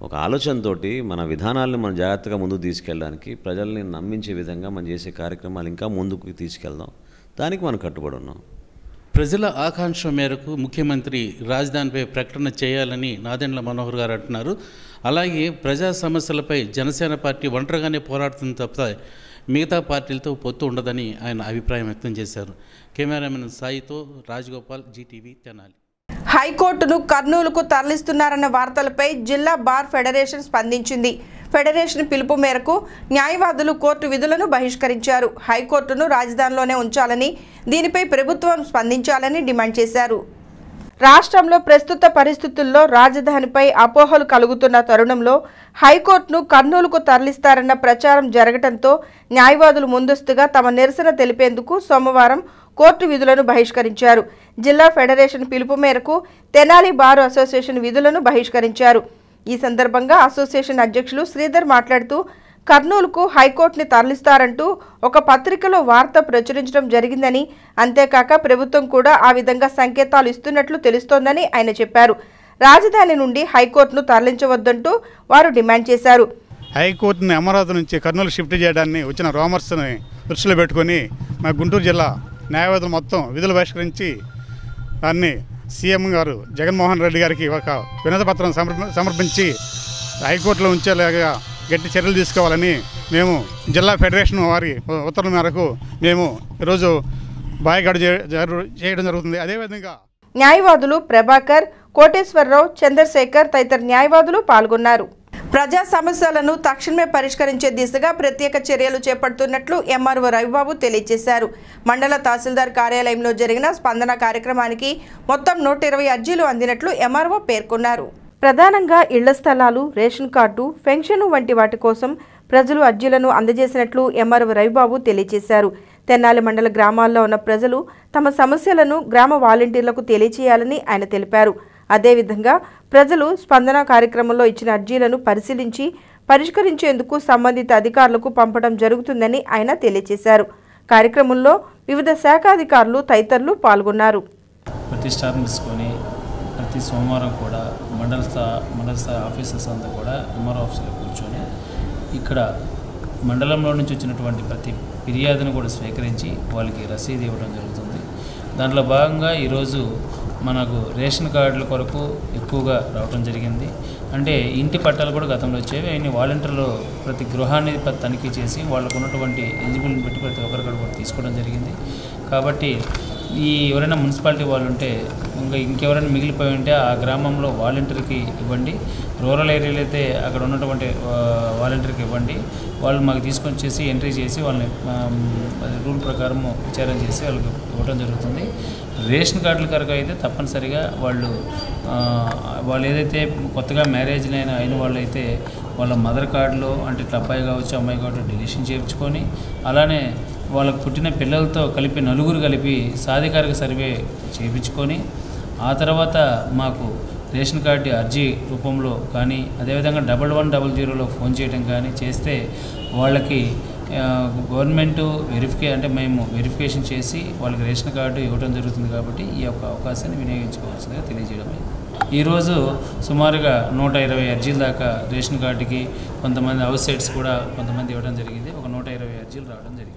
ఒక ఆలోచనతోటి మన విధానాలను మనం జాగ్రత్తగా ముందుకు తీసుకెళ్ళడానికి ప్రజల్ని నమ్మించే విధంగా మనం చేసే కార్యక్రమాలు ఇంకా ముందుకు తీసుకెళ్దాం దానికి మనం కట్టుబడి ఉన్నాం ప్రజల ఆకాంక్ష మేరకు ముఖ్యమంత్రి రాజధానిపై ప్రకటన చేయాలని నాదెండ్ల మనోహర్ గారు అంటున్నారు అలాగే ప్రజా సమస్యలపై జనసేన పార్టీ ఒంటరిగానే పోరాడుతుంది తప్ప మిగతా పార్టీలతో పొత్తు ఉండదని ఆయన అభిప్రాయం వ్యక్తం చేశారు కెమెరామెన్ సాయితో రాజగోపాల్ జీటీవీ తెనాలి హైకోర్టును కర్నూలుకు తరలిస్తున్నారన్న వార్తలపై జిల్లా బార్ ఫెడరేషన్ స్పందించింది ఫెడరేషన్ పిలుపు మేరకు న్యాయవాదులు కోర్టు విధులను బహిష్కరించారు హైకోర్టును రాజధానిలోనే ఉంచాలని దీనిపై ప్రభుత్వం స్పందించాలని డిమాండ్ చేశారు రాష్ట్రంలో ప్రస్తుత పరిస్థితుల్లో రాజధానిపై అపోహలు కలుగుతున్న తరుణంలో హైకోర్టును కర్నూలుకు తరలిస్తారన్న ప్రచారం జరగటంతో న్యాయవాదులు ముందస్తుగా తమ నిరసన తెలిపేందుకు సోమవారం కోర్టు విధులను బహిష్కరించారు జిల్లా ఫెడరేషన్ పిలుపు మేరకు తెనాలి బార్ అసోసియేషన్ విధులను బహిష్కరించారు ఈ సందర్భంగా అసోసియేషన్ అధ్యక్షులు శ్రీధర్ మాట్లాడుతూ కర్నూలుకు హైకోర్టుని తరలిస్తారంటూ ఒక పత్రికలో వార్త ప్రచురించడం జరిగిందని అంతేకాక ప్రభుత్వం కూడా ఆ విధంగా సంకేతాలు ఇస్తున్నట్లు తెలుస్తోందని ఆయన చెప్పారు రాజధాని నుండి హైకోర్టును తరలించవద్దంటూ వారు డిమాండ్ చేశారు హైకోర్టుని అమరావతి నుంచి కర్నూలు షిఫ్ట్ చేయడాన్ని వచ్చిన రామర్స్ని దృష్టిలో పెట్టుకొని మా గుంటూరు జిల్లా న్యాయవాదులు మొత్తం విధులు బహిష్కరించి దాన్ని సీఎం గారు జగన్మోహన్ రెడ్డి గారికి ఒక వినతి పత్రం సమర్ప సమర్పించి హైకోర్టులో ఉంచేలాగా గట్టి చర్యలు తీసుకోవాలని మేము జిల్లా ఫెడరేషన్ వారి ఉత్తర్వుల మేరకు మేము ఈరోజు బాయ్గాడు చేయడం జరుగుతుంది అదేవిధంగా న్యాయవాదులు ప్రభాకర్ కోటేశ్వరరావు చంద్రశేఖర్ తదితర న్యాయవాదులు పాల్గొన్నారు ప్రజా సమస్యలను తక్షణమే పరిష్కరించే దిశగా ప్రత్యేక చర్యలు చేపడుతున్నట్లు ఎంఆర్ఓ రవిబాబు తెలియజేశారు మండల తహసీల్దార్ కార్యాలయంలో జరిగిన స్పందన కార్యక్రమానికి మొత్తం నూట ఇరవై అర్జీలు అందినట్లు ఎంఆర్ఓ పేర్కొన్నారు ప్రధానంగా ఇళ్ల స్థలాలు రేషన్ కార్డు పెన్షన్ వంటి వాటి కోసం ప్రజలు అర్జీలను అందజేసినట్లు ఎంఆర్ఓ రవిబాబు తెలియజేశారు తెన్నాలి మండల గ్రామాల్లో ఉన్న ప్రజలు తమ సమస్యలను గ్రామ వాలంటీర్లకు తెలియచేయాలని ఆయన తెలిపారు అదేవిధంగా ప్రజలు స్పందన కార్యక్రమంలో ఇచ్చిన అర్జీలను పరిశీలించి పరిష్కరించేందుకు సంబంధిత అధికారులకు పంపడం జరుగుతుందని ఆయన తెలియజేశారు కార్యక్రమంలో వివిధ శాఖాధికారులు తదితరులు పాల్గొన్నారు ప్రతిష్టాపన తీసుకొని ప్రతి సోమవారం కూడా మండల స్థా మండల స్థాయి ఆఫీసర్స్ అంతా కూడా ఎంఆర్ ఆఫీసులో కూర్చొని ఇక్కడ మండలంలో నుంచి వచ్చినటువంటి ప్రతి ఫిర్యాదును కూడా స్వీకరించి వాళ్ళకి రసీదు ఇవ్వడం జరుగుతుంది దాంట్లో భాగంగా ఈరోజు మనకు రేషన్ కార్డుల కొరకు ఎక్కువగా రావడం జరిగింది అంటే ఇంటి పట్టాలు కూడా గతంలో వచ్చేవి అన్ని వాలంటీర్లు ప్రతి గృహాన్ని ప- తనిఖీ చేసి వాళ్ళకు ఉన్నటువంటి ఎలిజిబుల్ని బట్టి ప్రతి ఒక్కరికి కూడా తీసుకోవడం జరిగింది కాబట్టి ఈ ఎవరైనా మున్సిపాలిటీ వాళ్ళు ఉంటే ఇంకా ఇంకెవరైనా మిగిలిపోయి ఉంటే ఆ గ్రామంలో వాలంటీర్కి ఇవ్వండి రూరల్ ఏరియాలో అయితే అక్కడ ఉన్నటువంటి ఆ, వాలంటీర్కి ఇవ్వండి వాళ్ళు మాకు తీసుకొని చేసి ఎంట్రీ చేసి వాళ్ళని ఆమ్, అది రూల్ ప్రకారం విచారణ చేసి వాళ్ళకి ఇవ్వడం జరుగుతుంది రేషన్ కార్డుల కనుక అయితే తప్పనిసరిగా వాళ్ళు ఆ, వాళ్ళు ఏదైతే కొత్తగా మ్యారేజ్ అయిన అయిన వాళ్ళు అయితే వాళ్ళ మదర్ కార్డులో అంటే ఇట్లా అబ్బాయి కావచ్చు అమ్మాయి కావచ్చు డిలీషన్ చేయించుకొని అలానే వాళ్ళకు పుట్టిన పిల్లలతో కలిపి నలుగురు కలిపి సాధికారిక సర్వే చేయించుకొని ఆ తర్వాత మాకు రేషన్ కార్డు అర్జీ రూపంలో కానీ అదేవిధంగా డబల్ వన్ డబల్ జీరోలో ఫోన్ చేయడం కానీ చేస్తే వాళ్ళకి ఆ, గవర్నమెంట్ వెరిఫికే అంటే మేము వెరిఫికేషన్ చేసి వాళ్ళకి రేషన్ కార్డు ఇవ్వడం జరుగుతుంది కాబట్టి ఈ యొక్క అవకాశాన్ని వినియోగించుకోవాల్సిందిగా తెలియజేయడమే ఈరోజు సుమారుగా నూట ఇరవై అర్జీల దాకా రేషన్ కార్డుకి కొంతమంది హౌస్ సైట్స్ కూడా కొంతమంది ఇవ్వడం జరిగింది ఒక నూట ఇరవై అర్జీలు రావడం జరిగింది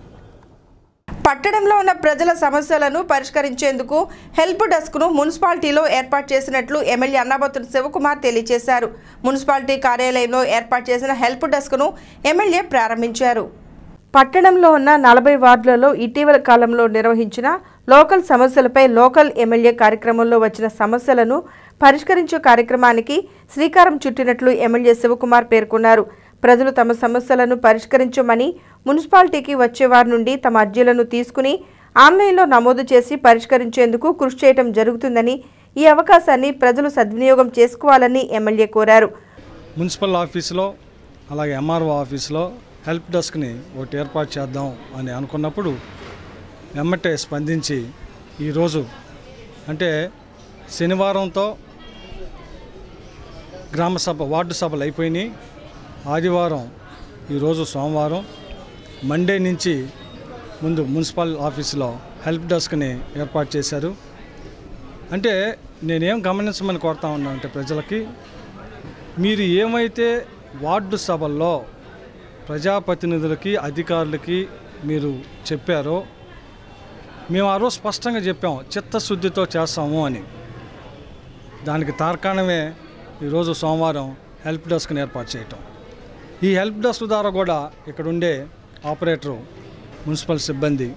పట్టణంలో ఉన్న ప్రజల సమస్యలను పరిష్కరించేందుకు హెల్ప్ డెస్క్ను మున్సిపాలిటీలో ఏర్పాటు చేసినట్లు ఎమ్మెల్యే అన్నాబత్తుని శివకుమార్ తెలియజేశారు మున్సిపాలిటీ కార్యాలయంలో ఏర్పాటు చేసిన హెల్ప్ డెస్క్ను ఎమ్మెల్యే ప్రారంభించారు పట్టణంలో ఉన్న నలభై వార్డులలో ఇటీవల కాలంలో నిర్వహించిన లోకల్ సమస్యలపై లోకల్ ఎమ్మెల్యే కార్యక్రమంలో వచ్చిన సమస్యలను పరిష్కరించే కార్యక్రమానికి శ్రీకారం చుట్టినట్లు ఎమ్మెల్యే శివకుమార్ పేర్కొన్నారు ప్రజలు తమ సమస్యలను పరిష్కరించమని మున్సిపాలిటీకి వచ్చే వారి నుండి తమ అర్జీలను తీసుకుని ఆన్లైన్లో నమోదు చేసి పరిష్కరించేందుకు కృషి చేయడం జరుగుతుందని ఈ అవకాశాన్ని ప్రజలు సద్వినియోగం చేసుకోవాలని ఎమ్మెల్యే కోరారు మున్సిపల్ ఆఫీసులో అలాగే ఎంఆర్ఓ ఆఫీసులో హెల్ప్ డెస్క్ని ఒకటి ఏర్పాటు చేద్దాం అని అనుకున్నప్పుడు వెమ్మటే స్పందించి ఈరోజు అంటే శనివారంతో గ్రామ సభ వార్డు సభలు అయిపోయినాయి ఆదివారం ఈరోజు సోమవారం మండే నుంచి ముందు మున్సిపల్ ఆఫీసులో హెల్ప్ డెస్క్ని ఏర్పాటు చేశారు అంటే నేనేం గమనించమని కోరుతా ఉన్నా అంటే ప్రజలకి మీరు ఏమైతే వార్డు సభల్లో ప్రజాప్రతినిధులకి అధికారులకి మీరు చెప్పారో మేము ఆ రోజు స్పష్టంగా చెప్పాము చిత్తశుద్ధితో చేస్తాము అని దానికి తార్కాణమే ఈరోజు సోమవారం హెల్ప్ డెస్క్ని ఏర్పాటు చేయటం ఈ హెల్ప్ డెస్క్ ద్వారా కూడా ఇక్కడ ఉండే ఆపరేటరు మున్సిపల్ సిబ్బంది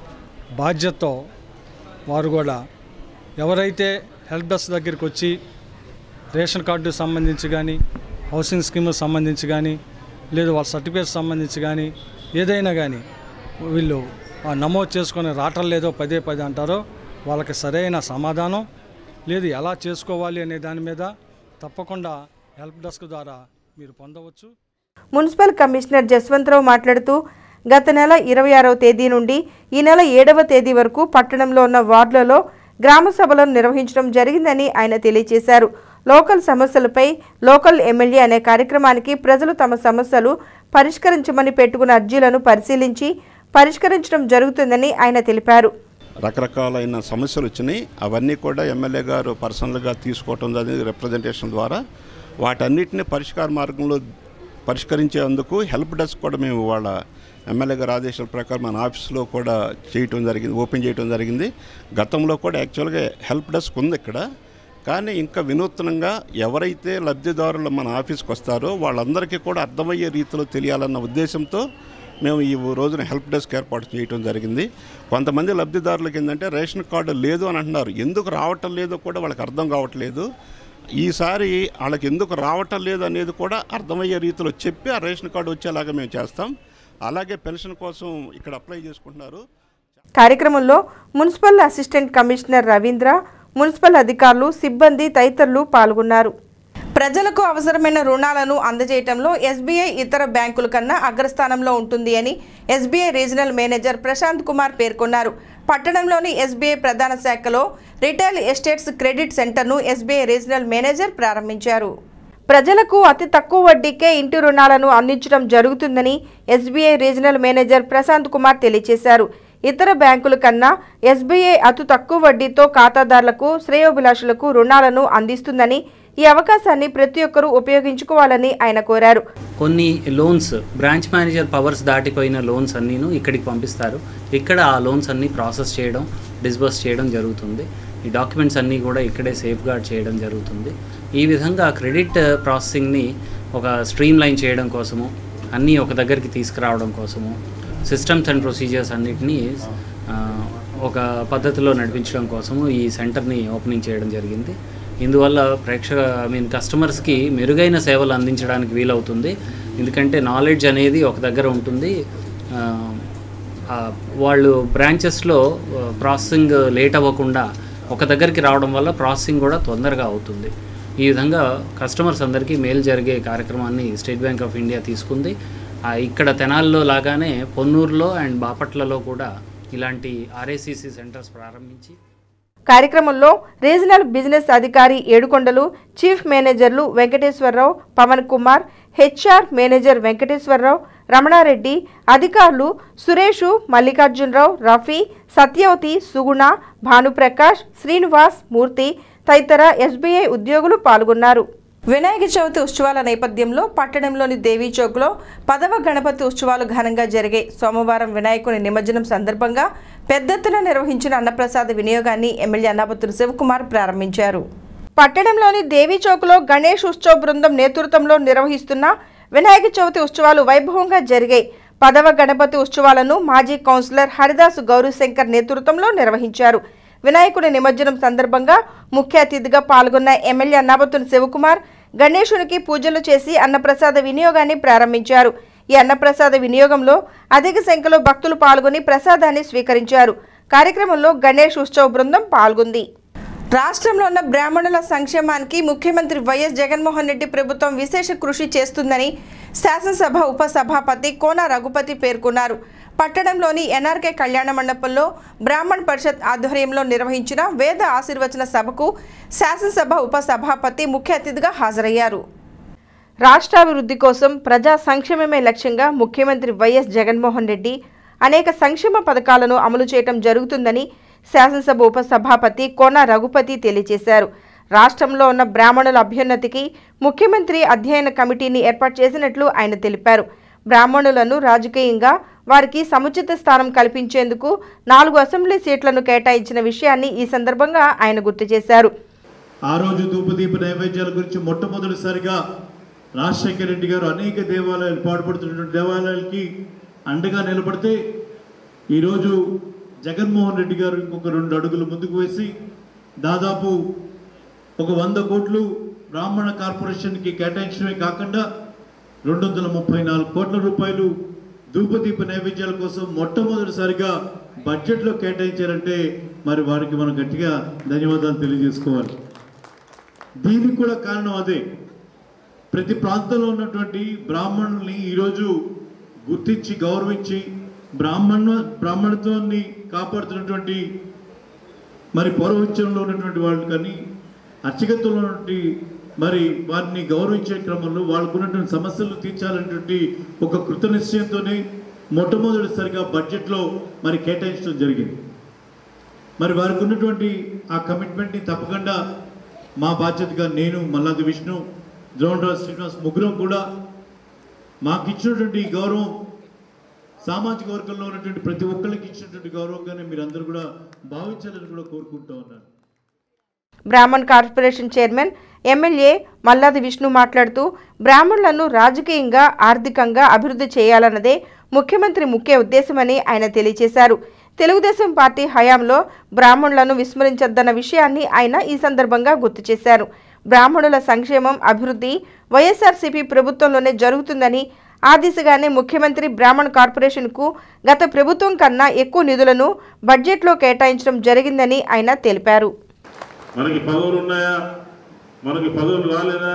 బాధ్యతతో వారు కూడా ఎవరైతే హెల్ప్ డెస్క్ దగ్గరికి వచ్చి రేషన్ కార్డు సంబంధించి కానీ హౌసింగ్ స్కీమ్ సంబంధించి కానీ లేదు వాళ్ళ సర్టిఫికేట్ సంబంధించి కానీ ఏదైనా కానీ వీళ్ళు ఆ నమోదు చేసుకొని రావటం లేదో పదే పదే అంటారో వాళ్ళకి సరైన సమాధానం లేదు ఎలా చేసుకోవాలి అనే దాని మీద తప్పకుండా హెల్ప్ డెస్క్ ద్వారా మీరు పొందవచ్చు మున్సిపల్ కమిషనర్ జస్వంతరావు మాట్లాడుతూ గత నెల ఇరవై ఆరవ తేదీ నుండి ఈ నెల ఏడవ తేదీ వరకు పట్టణంలో ఉన్న వార్డులలో గ్రామ సభలను నిర్వహించడం జరిగిందని ఆయన తెలియజేశారు లోకల్ సమస్యలపై లోకల్ ఎమ్మెల్యే అనే కార్యక్రమానికి ప్రజలు తమ సమస్యలు పరిష్కరించమని పెట్టుకున్న అర్జీలను పరిశీలించి పరిష్కరించడం జరుగుతుందని ఆయన తెలిపారు రకరకాలైన సమస్యలు వచ్చినాయి అవన్నీ కూడా ఎమ్మెల్యే గారు పర్సనల్గా తీసుకోవటం జరిగింది రిప్రజెంటేషన్ ద్వారా వాటన్నిటిని పరిష్కార మార్గంలో పరిష్కరించేందుకు హెల్ప్ డెస్క్ కూడా మేము వాళ్ళ ఎమ్మెల్యే గారి ఆదేశాల ప్రకారం మన ఆఫీస్లో కూడా చేయటం జరిగింది ఓపెన్ చేయటం జరిగింది గతంలో కూడా యాక్చువల్గా హెల్ప్ డెస్క్ ఉంది ఇక్కడ కానీ ఇంకా వినూత్నంగా ఎవరైతే లబ్ధిదారులు మన ఆఫీస్కి వస్తారో వాళ్ళందరికీ కూడా అర్థమయ్యే రీతిలో తెలియాలన్న ఉద్దేశంతో మేము ఈ రోజున హెల్ప్ డెస్క్ ఏర్పాటు చేయడం జరిగింది కొంతమంది లబ్ధిదారులకి ఏంటంటే రేషన్ కార్డు లేదు అని అంటున్నారు ఎందుకు రావటం లేదో కూడా వాళ్ళకి అర్థం కావట్లేదు ఈసారి వాళ్ళకి ఎందుకు రావటం లేదు అనేది కూడా అర్థమయ్యే రీతిలో చెప్పి ఆ రేషన్ కార్డు వచ్చేలాగా మేము చేస్తాం అలాగే పెన్షన్ కోసం ఇక్కడ అప్లై చేసుకుంటున్నారు కార్యక్రమంలో municipal assistant commissioner Ravindra municipal అధికారులు సిబ్బంది తదితరులు పాల్గొన్నారు ప్రజలకు అవసరమైన రుణాలను అందజేయటంలో ఎస్బీఐ ఇతర బ్యాంకుల కన్నా అగ్రస్థానంలో ఉంటుంది అని SBI regional manager Prashant Kumar పేర్కొన్నారు పట్టణంలోని ఎస్బీఐ ప్రధాన శాఖలో రిటైల్ ఎస్టేట్స్ క్రెడిట్ సెంటర్ను ఎస్బీఐ రీజనల్ మేనేజర్ ప్రారంభించారు ప్రజలకు అతి తక్కువ వడ్డీకే ఇంటి రుణాలను అందించడం జరుగుతుందని SBI regional manager Prashant Kumar తెలియజేశారు ఇతర బ్యాంకుల కన్నా ఎస్బీఐ అతి తక్కువ వడ్డీతో ఖాతాదారులకు శ్రేయోభిలాషులకు రుణాలను అందిస్తుందని ఈ అవకాశాన్ని ప్రతి ఒక్కరూ ఉపయోగించుకోవాలని ఆయన కోరారు కొన్ని లోన్స్ బ్రాంచ్ మేనేజర్ పవర్స్ దాటిపోయిన లోన్స్ అన్నీను ఇక్కడికి పంపిస్తారు ఇక్కడ ఆ లోన్స్ అన్నీ ప్రాసెస్ చేయడం డిస్బర్స్ చేయడం జరుగుతుంది ఈ డాక్యుమెంట్స్ అన్నీ కూడా ఇక్కడే సేఫ్ గార్డ్ చేయడం జరుగుతుంది ఈ విధంగా క్రెడిట్ ప్రాసెసింగ్ని ఒక స్ట్రీమ్ లైన్ చేయడం కోసము అన్నీ ఒక దగ్గరికి తీసుకురావడం కోసము సిస్టమ్స్ అండ్ ప్రొసీజర్స్ అన్నిటినీ ఆ, ఒక పద్ధతిలో నడిపించడం కోసము ఈ సెంటర్ని ఓపెనింగ్ చేయడం జరిగింది ఇందువల్ల ప్రేక్షక ఐ మీన్ కస్టమర్స్కి మెరుగైన సేవలు అందించడానికి వీలవుతుంది ఎందుకంటే నాలెడ్జ్ అనేది ఒక దగ్గర ఉంటుంది ఆ, ఆ, వాళ్ళు బ్రాంచెస్లో ప్రాసెసింగ్ లేట్ అవ్వకుండా ఒక దగ్గరికి రావడం వల్ల ప్రాసెసింగ్ కూడా తొందరగా అవుతుంది ఈ విధంగా కస్టమర్స్ అందరికీ మేలు జరిగే కార్యక్రమాన్ని స్టేట్ బ్యాంక్ ఆఫ్ ఇండియా తీసుకుంది ఆ, ఇక్కడ తెనాల్లో లాగానే పొన్నూరులో అండ్ బాపట్లలో కూడా ఇలాంటి ఆర్ఏసీసీ సెంటర్స్ ప్రారంభించి కార్యక్రమంలో రీజనల్ బిజినెస్ అధికారి ఏడుకొండలు చీఫ్ మేనేజర్లు వెంకటేశ్వరరావు పవన్ కుమార్ హెచ్ఆర్ మేనేజర్ వెంకటేశ్వరరావు రమణారెడ్డి అధికారులు సురేషు మల్లికార్జునరావు రఫీ సత్యవతి సుగుణ భానుప్రకాష్ శ్రీనివాస్ మూర్తి తదితర ఎస్బీఐ ఉద్యోగులు పాల్గొన్నారు వినాయక చవితి ఉత్సవాల నేపథ్యంలో పట్టణంలోని దేవీ చౌక్లో పదవ గణపతి ఉత్సవాలు ఘనంగా జరిగాయి సోమవారం వినాయకుని నిమజ్జనం సందర్భంగా పెద్ద ఎత్తున నిర్వహించిన అన్నప్రసాద వినియోగాన్ని ఎమ్మెల్యే అన్నాపత్తులు శివకుమార్ ప్రారంభించారు పట్టణంలోని దేవీ చౌక్లో గణేష్ ఉత్సవ్ బృందం నేతృత్వంలో నిర్వహిస్తున్న వినాయక చవితి ఉత్సవాలు వైభవంగా జరిగాయి పదవ గణపతి ఉత్సవాలను మాజీ కౌన్సిలర్ హరిదాస్ గౌరీశంకర్ నేతృత్వంలో నిర్వహించారు వినాయకుడి నిమజ్జనం సందర్భంగా ముఖ్య అతిథిగా పాల్గొన్న ఎమ్మెల్యే అన్నాబత్తుని శివకుమార్ గణేశునికి పూజలు చేసి అన్నప్రసాద వినియోగాన్ని ప్రారంభించారు ఈ అన్నప్రసాద వినియోగంలో అధిక సంఖ్యలో భక్తులు పాల్గొని ప్రసాదాన్ని స్వీకరించారు కార్యక్రమంలో గణేష్ ఉత్సవ్ బృందం పాల్గొంది రాష్ట్రంలో ఉన్న బ్రాహ్మణుల సంక్షేమానికి ముఖ్యమంత్రి వైఎస్ జగన్మోహన్ రెడ్డి ప్రభుత్వం విశేష కృషి చేస్తుందని శాసనసభ ఉప సభాపతి కోన రఘుపతి పేర్కొన్నారు పట్టణంలోని ఎన్ఆర్కే కళ్యాణ మండపంలో బ్రాహ్మణ్ పరిషత్ ఆధ్వర్యంలో నిర్వహించిన వేద ఆశీర్వచన సభకు శాసనసభ ఉప సభాపతి ముఖ్య అతిథిగా హాజరయ్యారు రాష్ట్రాభివృద్ధి కోసం ప్రజా సంక్షేమమే లక్ష్యంగా ముఖ్యమంత్రి వైఎస్ జగన్మోహన్ రెడ్డి అనేక సంక్షేమ పథకాలను అమలు చేయటం జరుగుతుందని శాసనసభ ఉప సభాపతి కోన రఘుపతి తెలియజేశారు రాష్ట్రంలో ఉన్న బ్రాహ్మణుల అభ్యున్నతికి ముఖ్యమంత్రి అధ్యయన కమిటీని ఏర్పాటు చేసినట్లు ఆయన తెలిపారు బ్రాహ్మణులను రాజకీయంగా వారికి సముచిత స్థానం కల్పించేందుకు నాలుగు అసెంబ్లీ సీట్లను కేటాయించిన విషయాన్ని ఈ సందర్భంగా ఆయన గుర్తు చేశారు ఆ రోజు ధూపదీప నైవేద్యాల గురించి మొట్టమొదటిసారిగా రాజశేఖర రెడ్డి గారు అనేక దేవాలయాలు పాటుపడుతున్నటువంటి దేవాలయాలకి అండగా నిలబడితే ఈరోజు జగన్మోహన్ రెడ్డి గారు ఇంకొక రెండు అడుగులు ముందుకు వేసి దాదాపు ఒక వంద కోట్లు బ్రాహ్మణ కార్పొరేషన్కి కేటాయించడమే కాకుండా రెండు వందల ముప్పై నాలుగు కోట్ల రూపాయలు ధూపదీప నైవేద్యాల కోసం మొట్టమొదటిసారిగా బడ్జెట్లో కేటాయించారంటే మరి వారికి మనం గట్టిగా ధన్యవాదాలు తెలియజేసుకోవాలి దీనికి కూడా కారణం అదే ప్రతి ప్రాంతంలో ఉన్నటువంటి బ్రాహ్మణుల్ని ఈరోజు గుర్తించి గౌరవించి బ్రాహ్మణ బ్రాహ్మణత్వాన్ని కాపాడుతున్నటువంటి మరి పౌరవత్యంలో ఉన్నటువంటి వాళ్ళు కానీ అర్చకత్వంలో ఉన్నటువంటి మరి వారిని గౌరవించే క్రమంలో వాళ్ళకు ఉన్నటువంటి సమస్యలు తీర్చాలనేటువంటి ఒక కృత నిశ్చయంతోనే మొట్టమొదటిసారిగా బడ్జెట్లో మరి కేటాయించడం జరిగింది మరి వారికి ఉన్నటువంటి ఆ కమిట్మెంట్ని తప్పకుండా మా బాధ్యతగా నేను మల్లాది విష్ణు ద్రోణరాజు శ్రీనివాస్ ముగ్గురం కూడా మాకు ఇచ్చినటువంటి ఈ గౌరవం సామాజిక వర్గంలో ఉన్నటువంటి ప్రతి ఒక్కరికి ఇచ్చినటువంటి గౌరవంగానే మీరందరూ కూడా భావించాలని కూడా కోరుకుంటూ ఉన్నాను Brahmin corporation chairman MLA Malladi Vishnu మాట్లాడుతూ బ్రాహ్మణులను రాజకీయంగా ఆర్థికంగా అభివృద్ధి చేయాలన్నదే ముఖ్యమంత్రి ముఖ్య ఉద్దేశమని ఆయన తెలియజేశారు తెలుగుదేశం పార్టీ హయాంలో బ్రాహ్మణులను విస్మరించొద్దన్న విషయాన్ని ఆయన ఈ సందర్భంగా గుర్తు చేశారు బ్రాహ్మణుల సంక్షేమం అభివృద్ధి వైఎస్ఆర్సీపీ ప్రభుత్వంలోనే జరుగుతుందని ఆ దిశగానే ముఖ్యమంత్రి బ్రాహ్మణ్ కార్పొరేషన్కు గత ప్రభుత్వం కన్నా ఎక్కువ నిధులను బడ్జెట్లో కేటాయించడం జరిగిందని ఆయన తెలిపారు మనకి పదవులు ఉన్నాయా మనకి పదవులు రాలేదా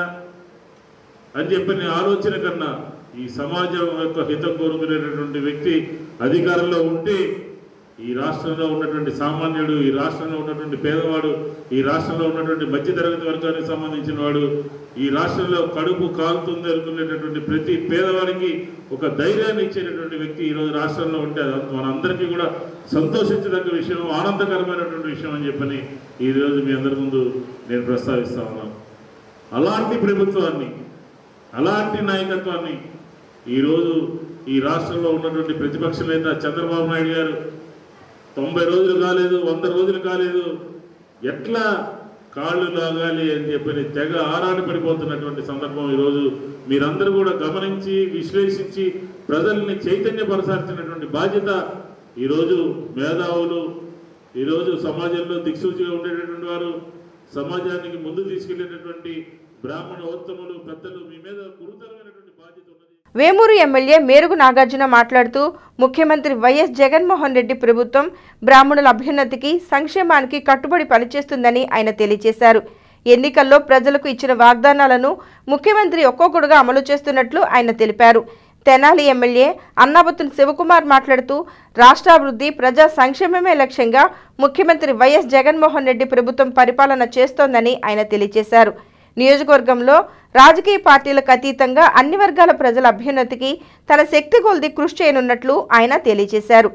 అని చెప్పిన ఆలోచన కన్నా ఈ సమాజం యొక్క హితం కోరుకునేటటువంటి వ్యక్తి అధికారంలో ఉంటే ఈ రాష్ట్రంలో ఉన్నటువంటి సామాన్యుడు ఈ రాష్ట్రంలో ఉన్నటువంటి పేదవాడు ఈ రాష్ట్రంలో ఉన్నటువంటి మధ్యతరగతి వర్గానికి సంబంధించిన వాడు ఈ రాష్ట్రంలో కడుపు కాలుతుంది అనుకునేటటువంటి ప్రతి పేదవాడికి ఒక ధైర్యాన్ని ఇచ్చేటటువంటి వ్యక్తి ఈరోజు రాష్ట్రంలో ఉంటే అది మనందరికీ కూడా సంతోషించదగ్గ విషయం ఆనందకరమైనటువంటి విషయం అని చెప్పని ఈరోజు మీ అందరి ముందు నేను ప్రస్తావిస్తా ఉన్నాను అలాంటి ప్రభుత్వాన్ని అలాంటి నాయకత్వాన్ని ఈరోజు ఈ రాష్ట్రంలో ఉన్నటువంటి ప్రతిపక్ష నేత చంద్రబాబు నాయుడు గారు తొంభై రోజులు కాలేదు వంద రోజులు కాలేదు ఎట్లా కాళ్ళు లాగాలి అని చెప్పని తెగ ఆరాట పడిపోతున్నటువంటి సందర్భం ఈరోజు మీరందరూ కూడా గమనించి విశ్లేషించి ప్రజల్ని చైతన్యపరచాల్సినటువంటి బాధ్యత ఈరోజు మేధావులు ఈరోజు సమాజంలో దిక్సూచిగా ఉండేటటువంటి వారు సమాజానికి ముందు తీసుకెళ్లేటటువంటి బ్రాహ్మణ ఉత్తములు పెద్దలు మీ మీద గురుతరమైనటువంటి బాధ్యత ఉన్నది వేమూరు ఎమ్మెల్యే మేరుగు నాగార్జున మాట్లాడుతూ ముఖ్యమంత్రి వైఎస్ జగన్మోహన్ రెడ్డి ప్రభుత్వం బ్రాహ్మణుల అభ్యున్నతికి సంక్షేమానికి కట్టుబడి పనిచేస్తుందని ఆయన తెలియజేశారు ఎన్నికల్లో ప్రజలకు ఇచ్చిన వాగ్దానాలను ముఖ్యమంత్రి ఒక్కొక్కడుగా అమలు చేస్తున్నట్లు ఆయన తెలిపారు తెనాలి ఎమ్మెల్యే అన్నాబతున్ శివకుమార్ మాట్లాడుతూ రాష్ట్రాభివృద్ధి ప్రజా సంక్షేమమే లక్ష్యంగా ముఖ్యమంత్రి వైఎస్ జగన్మోహన్ రెడ్డి ప్రభుత్వం పరిపాలన చేస్తోందని ఆయన తెలియజేశారు నియోజకవర్గంలో రాజకీయ పార్టీలకు అతీతంగా అన్ని వర్గాల ప్రజల అభ్యున్నతికి తన శక్తి కొలది కృషి చేయనున్నట్లు ఆయన తెలియజేశారు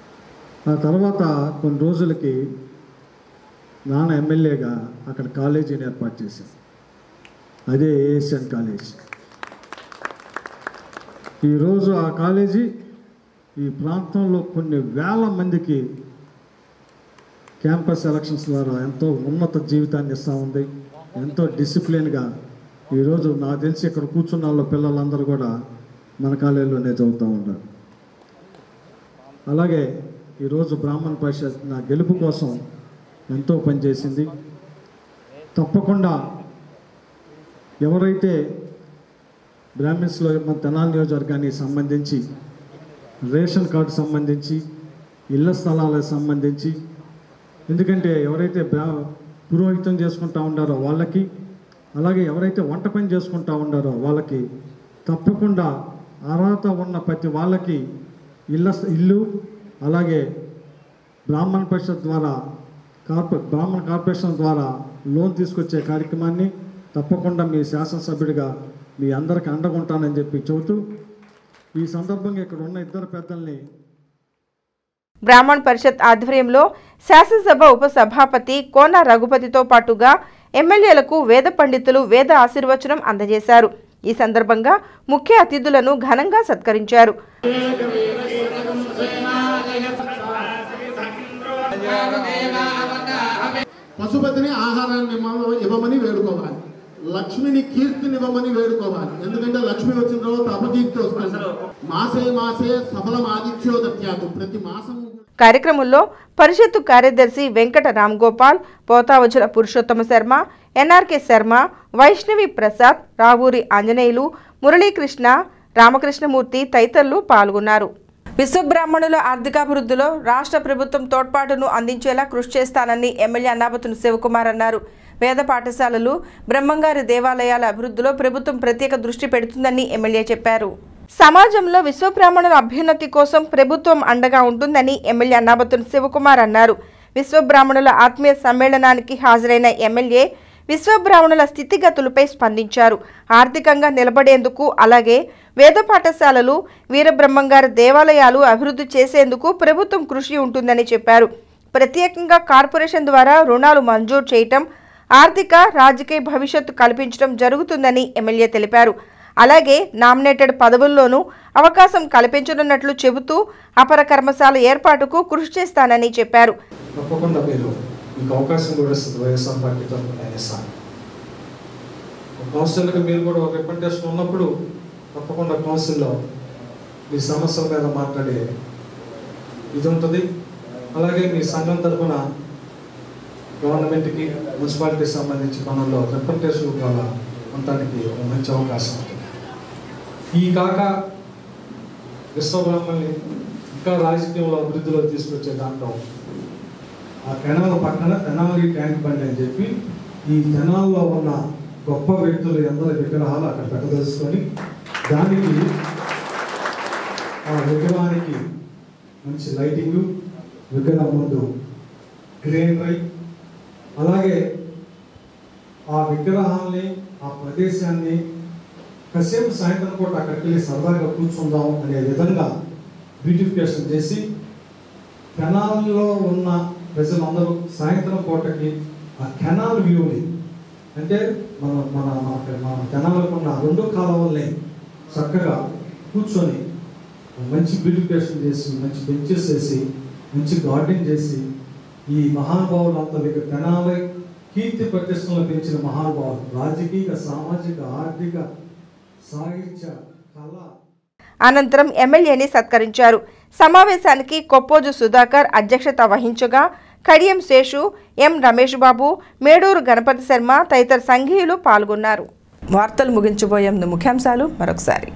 ఆ తర్వాత కొన్ని రోజులకి నాన్న ఎమ్మెల్యేగా అక్కడ కాలేజీని ఏర్పాటు చేశాను అదే ఏఎస్ఎన్ కాలేజ్ ఈరోజు ఆ కాలేజీ ఈ ప్రాంతంలో కొన్ని వేల మందికి క్యాంపస్ ఎలక్షన్స్ ద్వారా ఎంతో ఉన్నత జీవితాన్ని ఇస్తూ ఉంది ఎంతో డిసిప్లిన్గా ఈరోజు నాకు తెలిసి ఇక్కడ కూర్చున్న వాళ్ళ పిల్లలందరూ కూడా మన కాలేజీలోనే చదువుతూ ఉన్నారు అలాగే ఈరోజు బ్రాహ్మణ పరిషత్ నా గెలుపు కోసం ఎంతో పనిచేసింది తప్పకుండా ఎవరైతే బ్రాహ్మిన్స్లో మన తెనాలి నియోజకవర్గానికి సంబంధించి రేషన్ కార్డు సంబంధించి ఇళ్ల స్థలాలకు సంబంధించి ఎందుకంటే ఎవరైతే బ్రా పురోహితం చేసుకుంటా ఉండారో వాళ్ళకి అలాగే ఎవరైతే వంట పని చేసుకుంటా ఉండారో వాళ్ళకి తప్పకుండా అర్హత ఉన్న ప్రతి వాళ్ళకి ఇళ్ళ ఇల్లు అలాగే బ్రాహ్మణ పరిషత్ ద్వారా కార్పొ బ్రాహ్మణ కార్పొరేషన్ ద్వారా లోన్ తీసుకొచ్చే కార్యక్రమాన్ని తప్పకుండా మీ శాసనసభ్యుడిగా మీ అందరికి అండగుంటానని చెప్పి చెబుతూ ఈ సందర్భంగా ఇక్కడ ఉన్న ఇద్దరు పెద్దల్ని బ్రాహ్మణ్ పరిషత్ ఆధ్వర్యంలో శాసనసభ ఉప సభాపతి కోన రఘుపతితో పాటుగా ఎమ్మెల్యేలకు వేద పండితులు వేద ఆశీర్వచనం అందజేశారు ఈ సందర్భంగా ముఖ్య అతిథులను ఘనంగా సత్కరించారు పశుపతిని ఆహారాన్ని ఇవ్వ- ఇవ్వమని వేడుకోవాలి లక్ష్మిని కీర్తిని ఇవ్వమని వేడుకోవాలి ఎందుకంటే లక్ష్మి వచ్చిన తర్వాత అపకీర్తి వస్తుంది మాసే మాసే సఫలం ఆదిత్యోదత్యాదు ప్రతి మాసం కార్యక్రమంలో పరిషత్తు కార్యదర్శి వెంకట రామ్ గోపాల్ పోతావజుల పురుషోత్తమ శర్మ ఎన్ఆర్కే శర్మ వైష్ణవి ప్రసాద్ రావూరి ఆంజనేయులు మురళీకృష్ణ రామకృష్ణమూర్తి తదితరులు పాల్గొన్నారు విశ్వబ్రాహ్మణుల ఆర్థికాభివృద్ధిలో రాష్ట్ర ప్రభుత్వం తోడ్పాటును అందించేలా కృషి చేస్తానని ఎమ్మెల్యే అన్నాబతుని శివకుమార్ అన్నారు వేద పాఠశాలలు బ్రహ్మంగారి దేవాలయాల అభివృద్ధిలో ప్రభుత్వం ప్రత్యేక దృష్టి పెడుతుందని ఎమ్మెల్యే చెప్పారు సమాజంలో విశ్వబ్రాహ్మణుల అభ్యున్నతి కోసం ప్రభుత్వం అండగా ఉంటుందని ఎమ్మెల్యే అన్నాబతుని శివకుమార్ అన్నారు విశ్వబ్రాహ్మణుల ఆత్మీయ సమ్మేళనానికి హాజరైన ఎమ్మెల్యే విశ్వబ్రాహ్మణుల స్థితిగతులపై స్పందించారు ఆర్థికంగా నిలబడేందుకు అలాగే వేద పాఠశాలలు వీరబ్రహ్మంగారి దేవాలయాలు అభివృద్ధి చేసేందుకు ప్రభుత్వం కృషి ఉంటుందని చెప్పారు ప్రత్యేకంగా కార్పొరేషన్ ద్వారా రుణాలు మంజూరు చేయటం ఆర్థిక రాజకీయ భవిష్యత్తు కల్పించడం జరుగుతుందని ఎమ్మెల్యే తెలిపారు అలాగే నామినేటెడ్ పదవుల్లోనూ అవకాశం కల్పించనున్నట్లు చెబుతూ అపర కర్మశాల ఏర్పాటుకు కృషి చేస్తానని చెప్పారు తప్పకుండా మీరు మీకు అవకాశం కూడా ఇస్తుంది వైఎస్ఆర్ పార్టీ తరఫున నేను ఇస్తాను ఒక కౌన్సిలర్గా మీరు కూడా ఒక రిప్రజెంటేషన్ ఉన్నప్పుడు తప్పకుండా కౌన్సిల్లో మీ సమస్యల మీద మాట్లాడే ఇది ఉంటుంది అలాగే మీ సంఘం తరఫున గవర్నమెంట్కి మున్సిపాలిటీకి సంబంధించి పనుల్లో రిప్రజెంటేషన్ ద్వారా ఉండటానికి ఒక మంచి అవకాశం ఉంటుంది ఈ కాక విశ్వబ్రహ్మల్ని ఇంకా రాజకీయంలో అభివృద్ధిలో తీసుకొచ్చే దాంట్లో ఆ కెనాల్ పక్కన తెనాలి ట్యాంక్ బండి అని చెప్పి ఈ తెనాల్లో ఉన్న గొప్ప వ్యక్తులు ఎందరి విగ్రహాలు అక్కడ పెట్టదలుచుకొని దానికి ఆ విగ్రహానికి మంచి లైటింగ్ విగ్రహం ముందు గ్రీనరీ అలాగే ఆ విగ్రహాల్ని ఆ ప్రదేశాన్ని కాసేపు సాయంత్రం పూట అక్కడికి వెళ్ళి సరదాగా కూర్చుందాం అనే విధంగా బ్యూటిఫికేషన్ చేసి కెనాల్లో ఉన్న ప్రజలందరూ సాయంత్రం పూటకి ఆ కెనాల్ వ్యూని అంటే మన మన మన మన కెనాలకు ఉన్న రెండు కాలువల్ని చక్కగా కూర్చొని మంచి బ్యూటిఫికేషన్ చేసి మంచి బెంచెస్ వేసి మంచి గార్డెన్ చేసి ఈ మహానుభావులు అంతా మీకు కెనాలై కీర్తి ప్రతిష్టలు పెంచిన మహానుభావులు రాజకీయ సామాజిక ఆర్థిక సాహిత్య కళ అనంతరం ఎమ్మెల్యేని సత్కరించారు సమావేశానికి కొప్పోజు సుధాకర్ అధ్యక్షత వహించగా కడియం శేషు ఎం రమేష్ బాబు మేడూరు గణపతి శర్మ తదితర సంఘీయులు పాల్గొన్నారు వార్తలు ముగించబోయే ముందు ముఖ్యాంశాలు మరొకసారి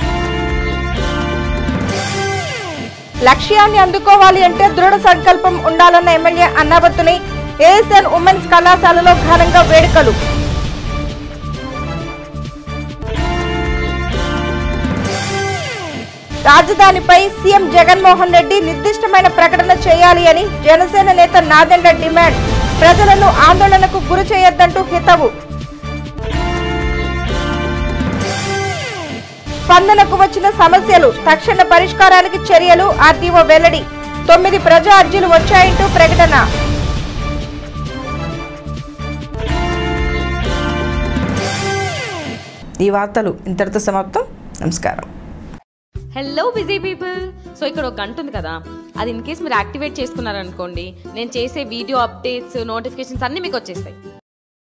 లక్ష్యాన్ని అందుకోవాలి అంటే దృఢ సంకల్పం ఉండాలన్న ఎమ్మెల్యే అన్నాబత్తుని ఏఎస్ఎన్ ఉమెన్స్ కళాశాలలో ఘనంగా వేడుకలు రాజధానిపై సీఎం జగన్మోహన్ రెడ్డి నిర్దిష్టమైన ప్రకటన చేయాలి అని జనసేన నేత నాదెండ్ల డిమాండ్ ప్రజలను ఆందోళనకు గురి చేయొద్దంటూ హితవు స్పందనకు వచ్చిన సమస్యలు తక్షణ పరిష్కారానికి చర్యలు ఆర్డీఓ వెల్లడి తొమ్మిది ప్రజా అర్జీలు వచ్చాయంటూ ప్రకటన ఈ వార్తలు ఇంతటితో సమాప్తం నమస్కారం హలో బిజీ పీపుల్ సో ఇక్కడ ఒక గంట ఉంది కదా అది ఇన్ కేస్ మీరు యాక్టివేట్ చేసుకున్నారనుకోండి నేను చేసే వీడియో అప్డేట్స్ నోటిఫికేషన్స్ అన్నీ మీకు వచ్చేస్తాయి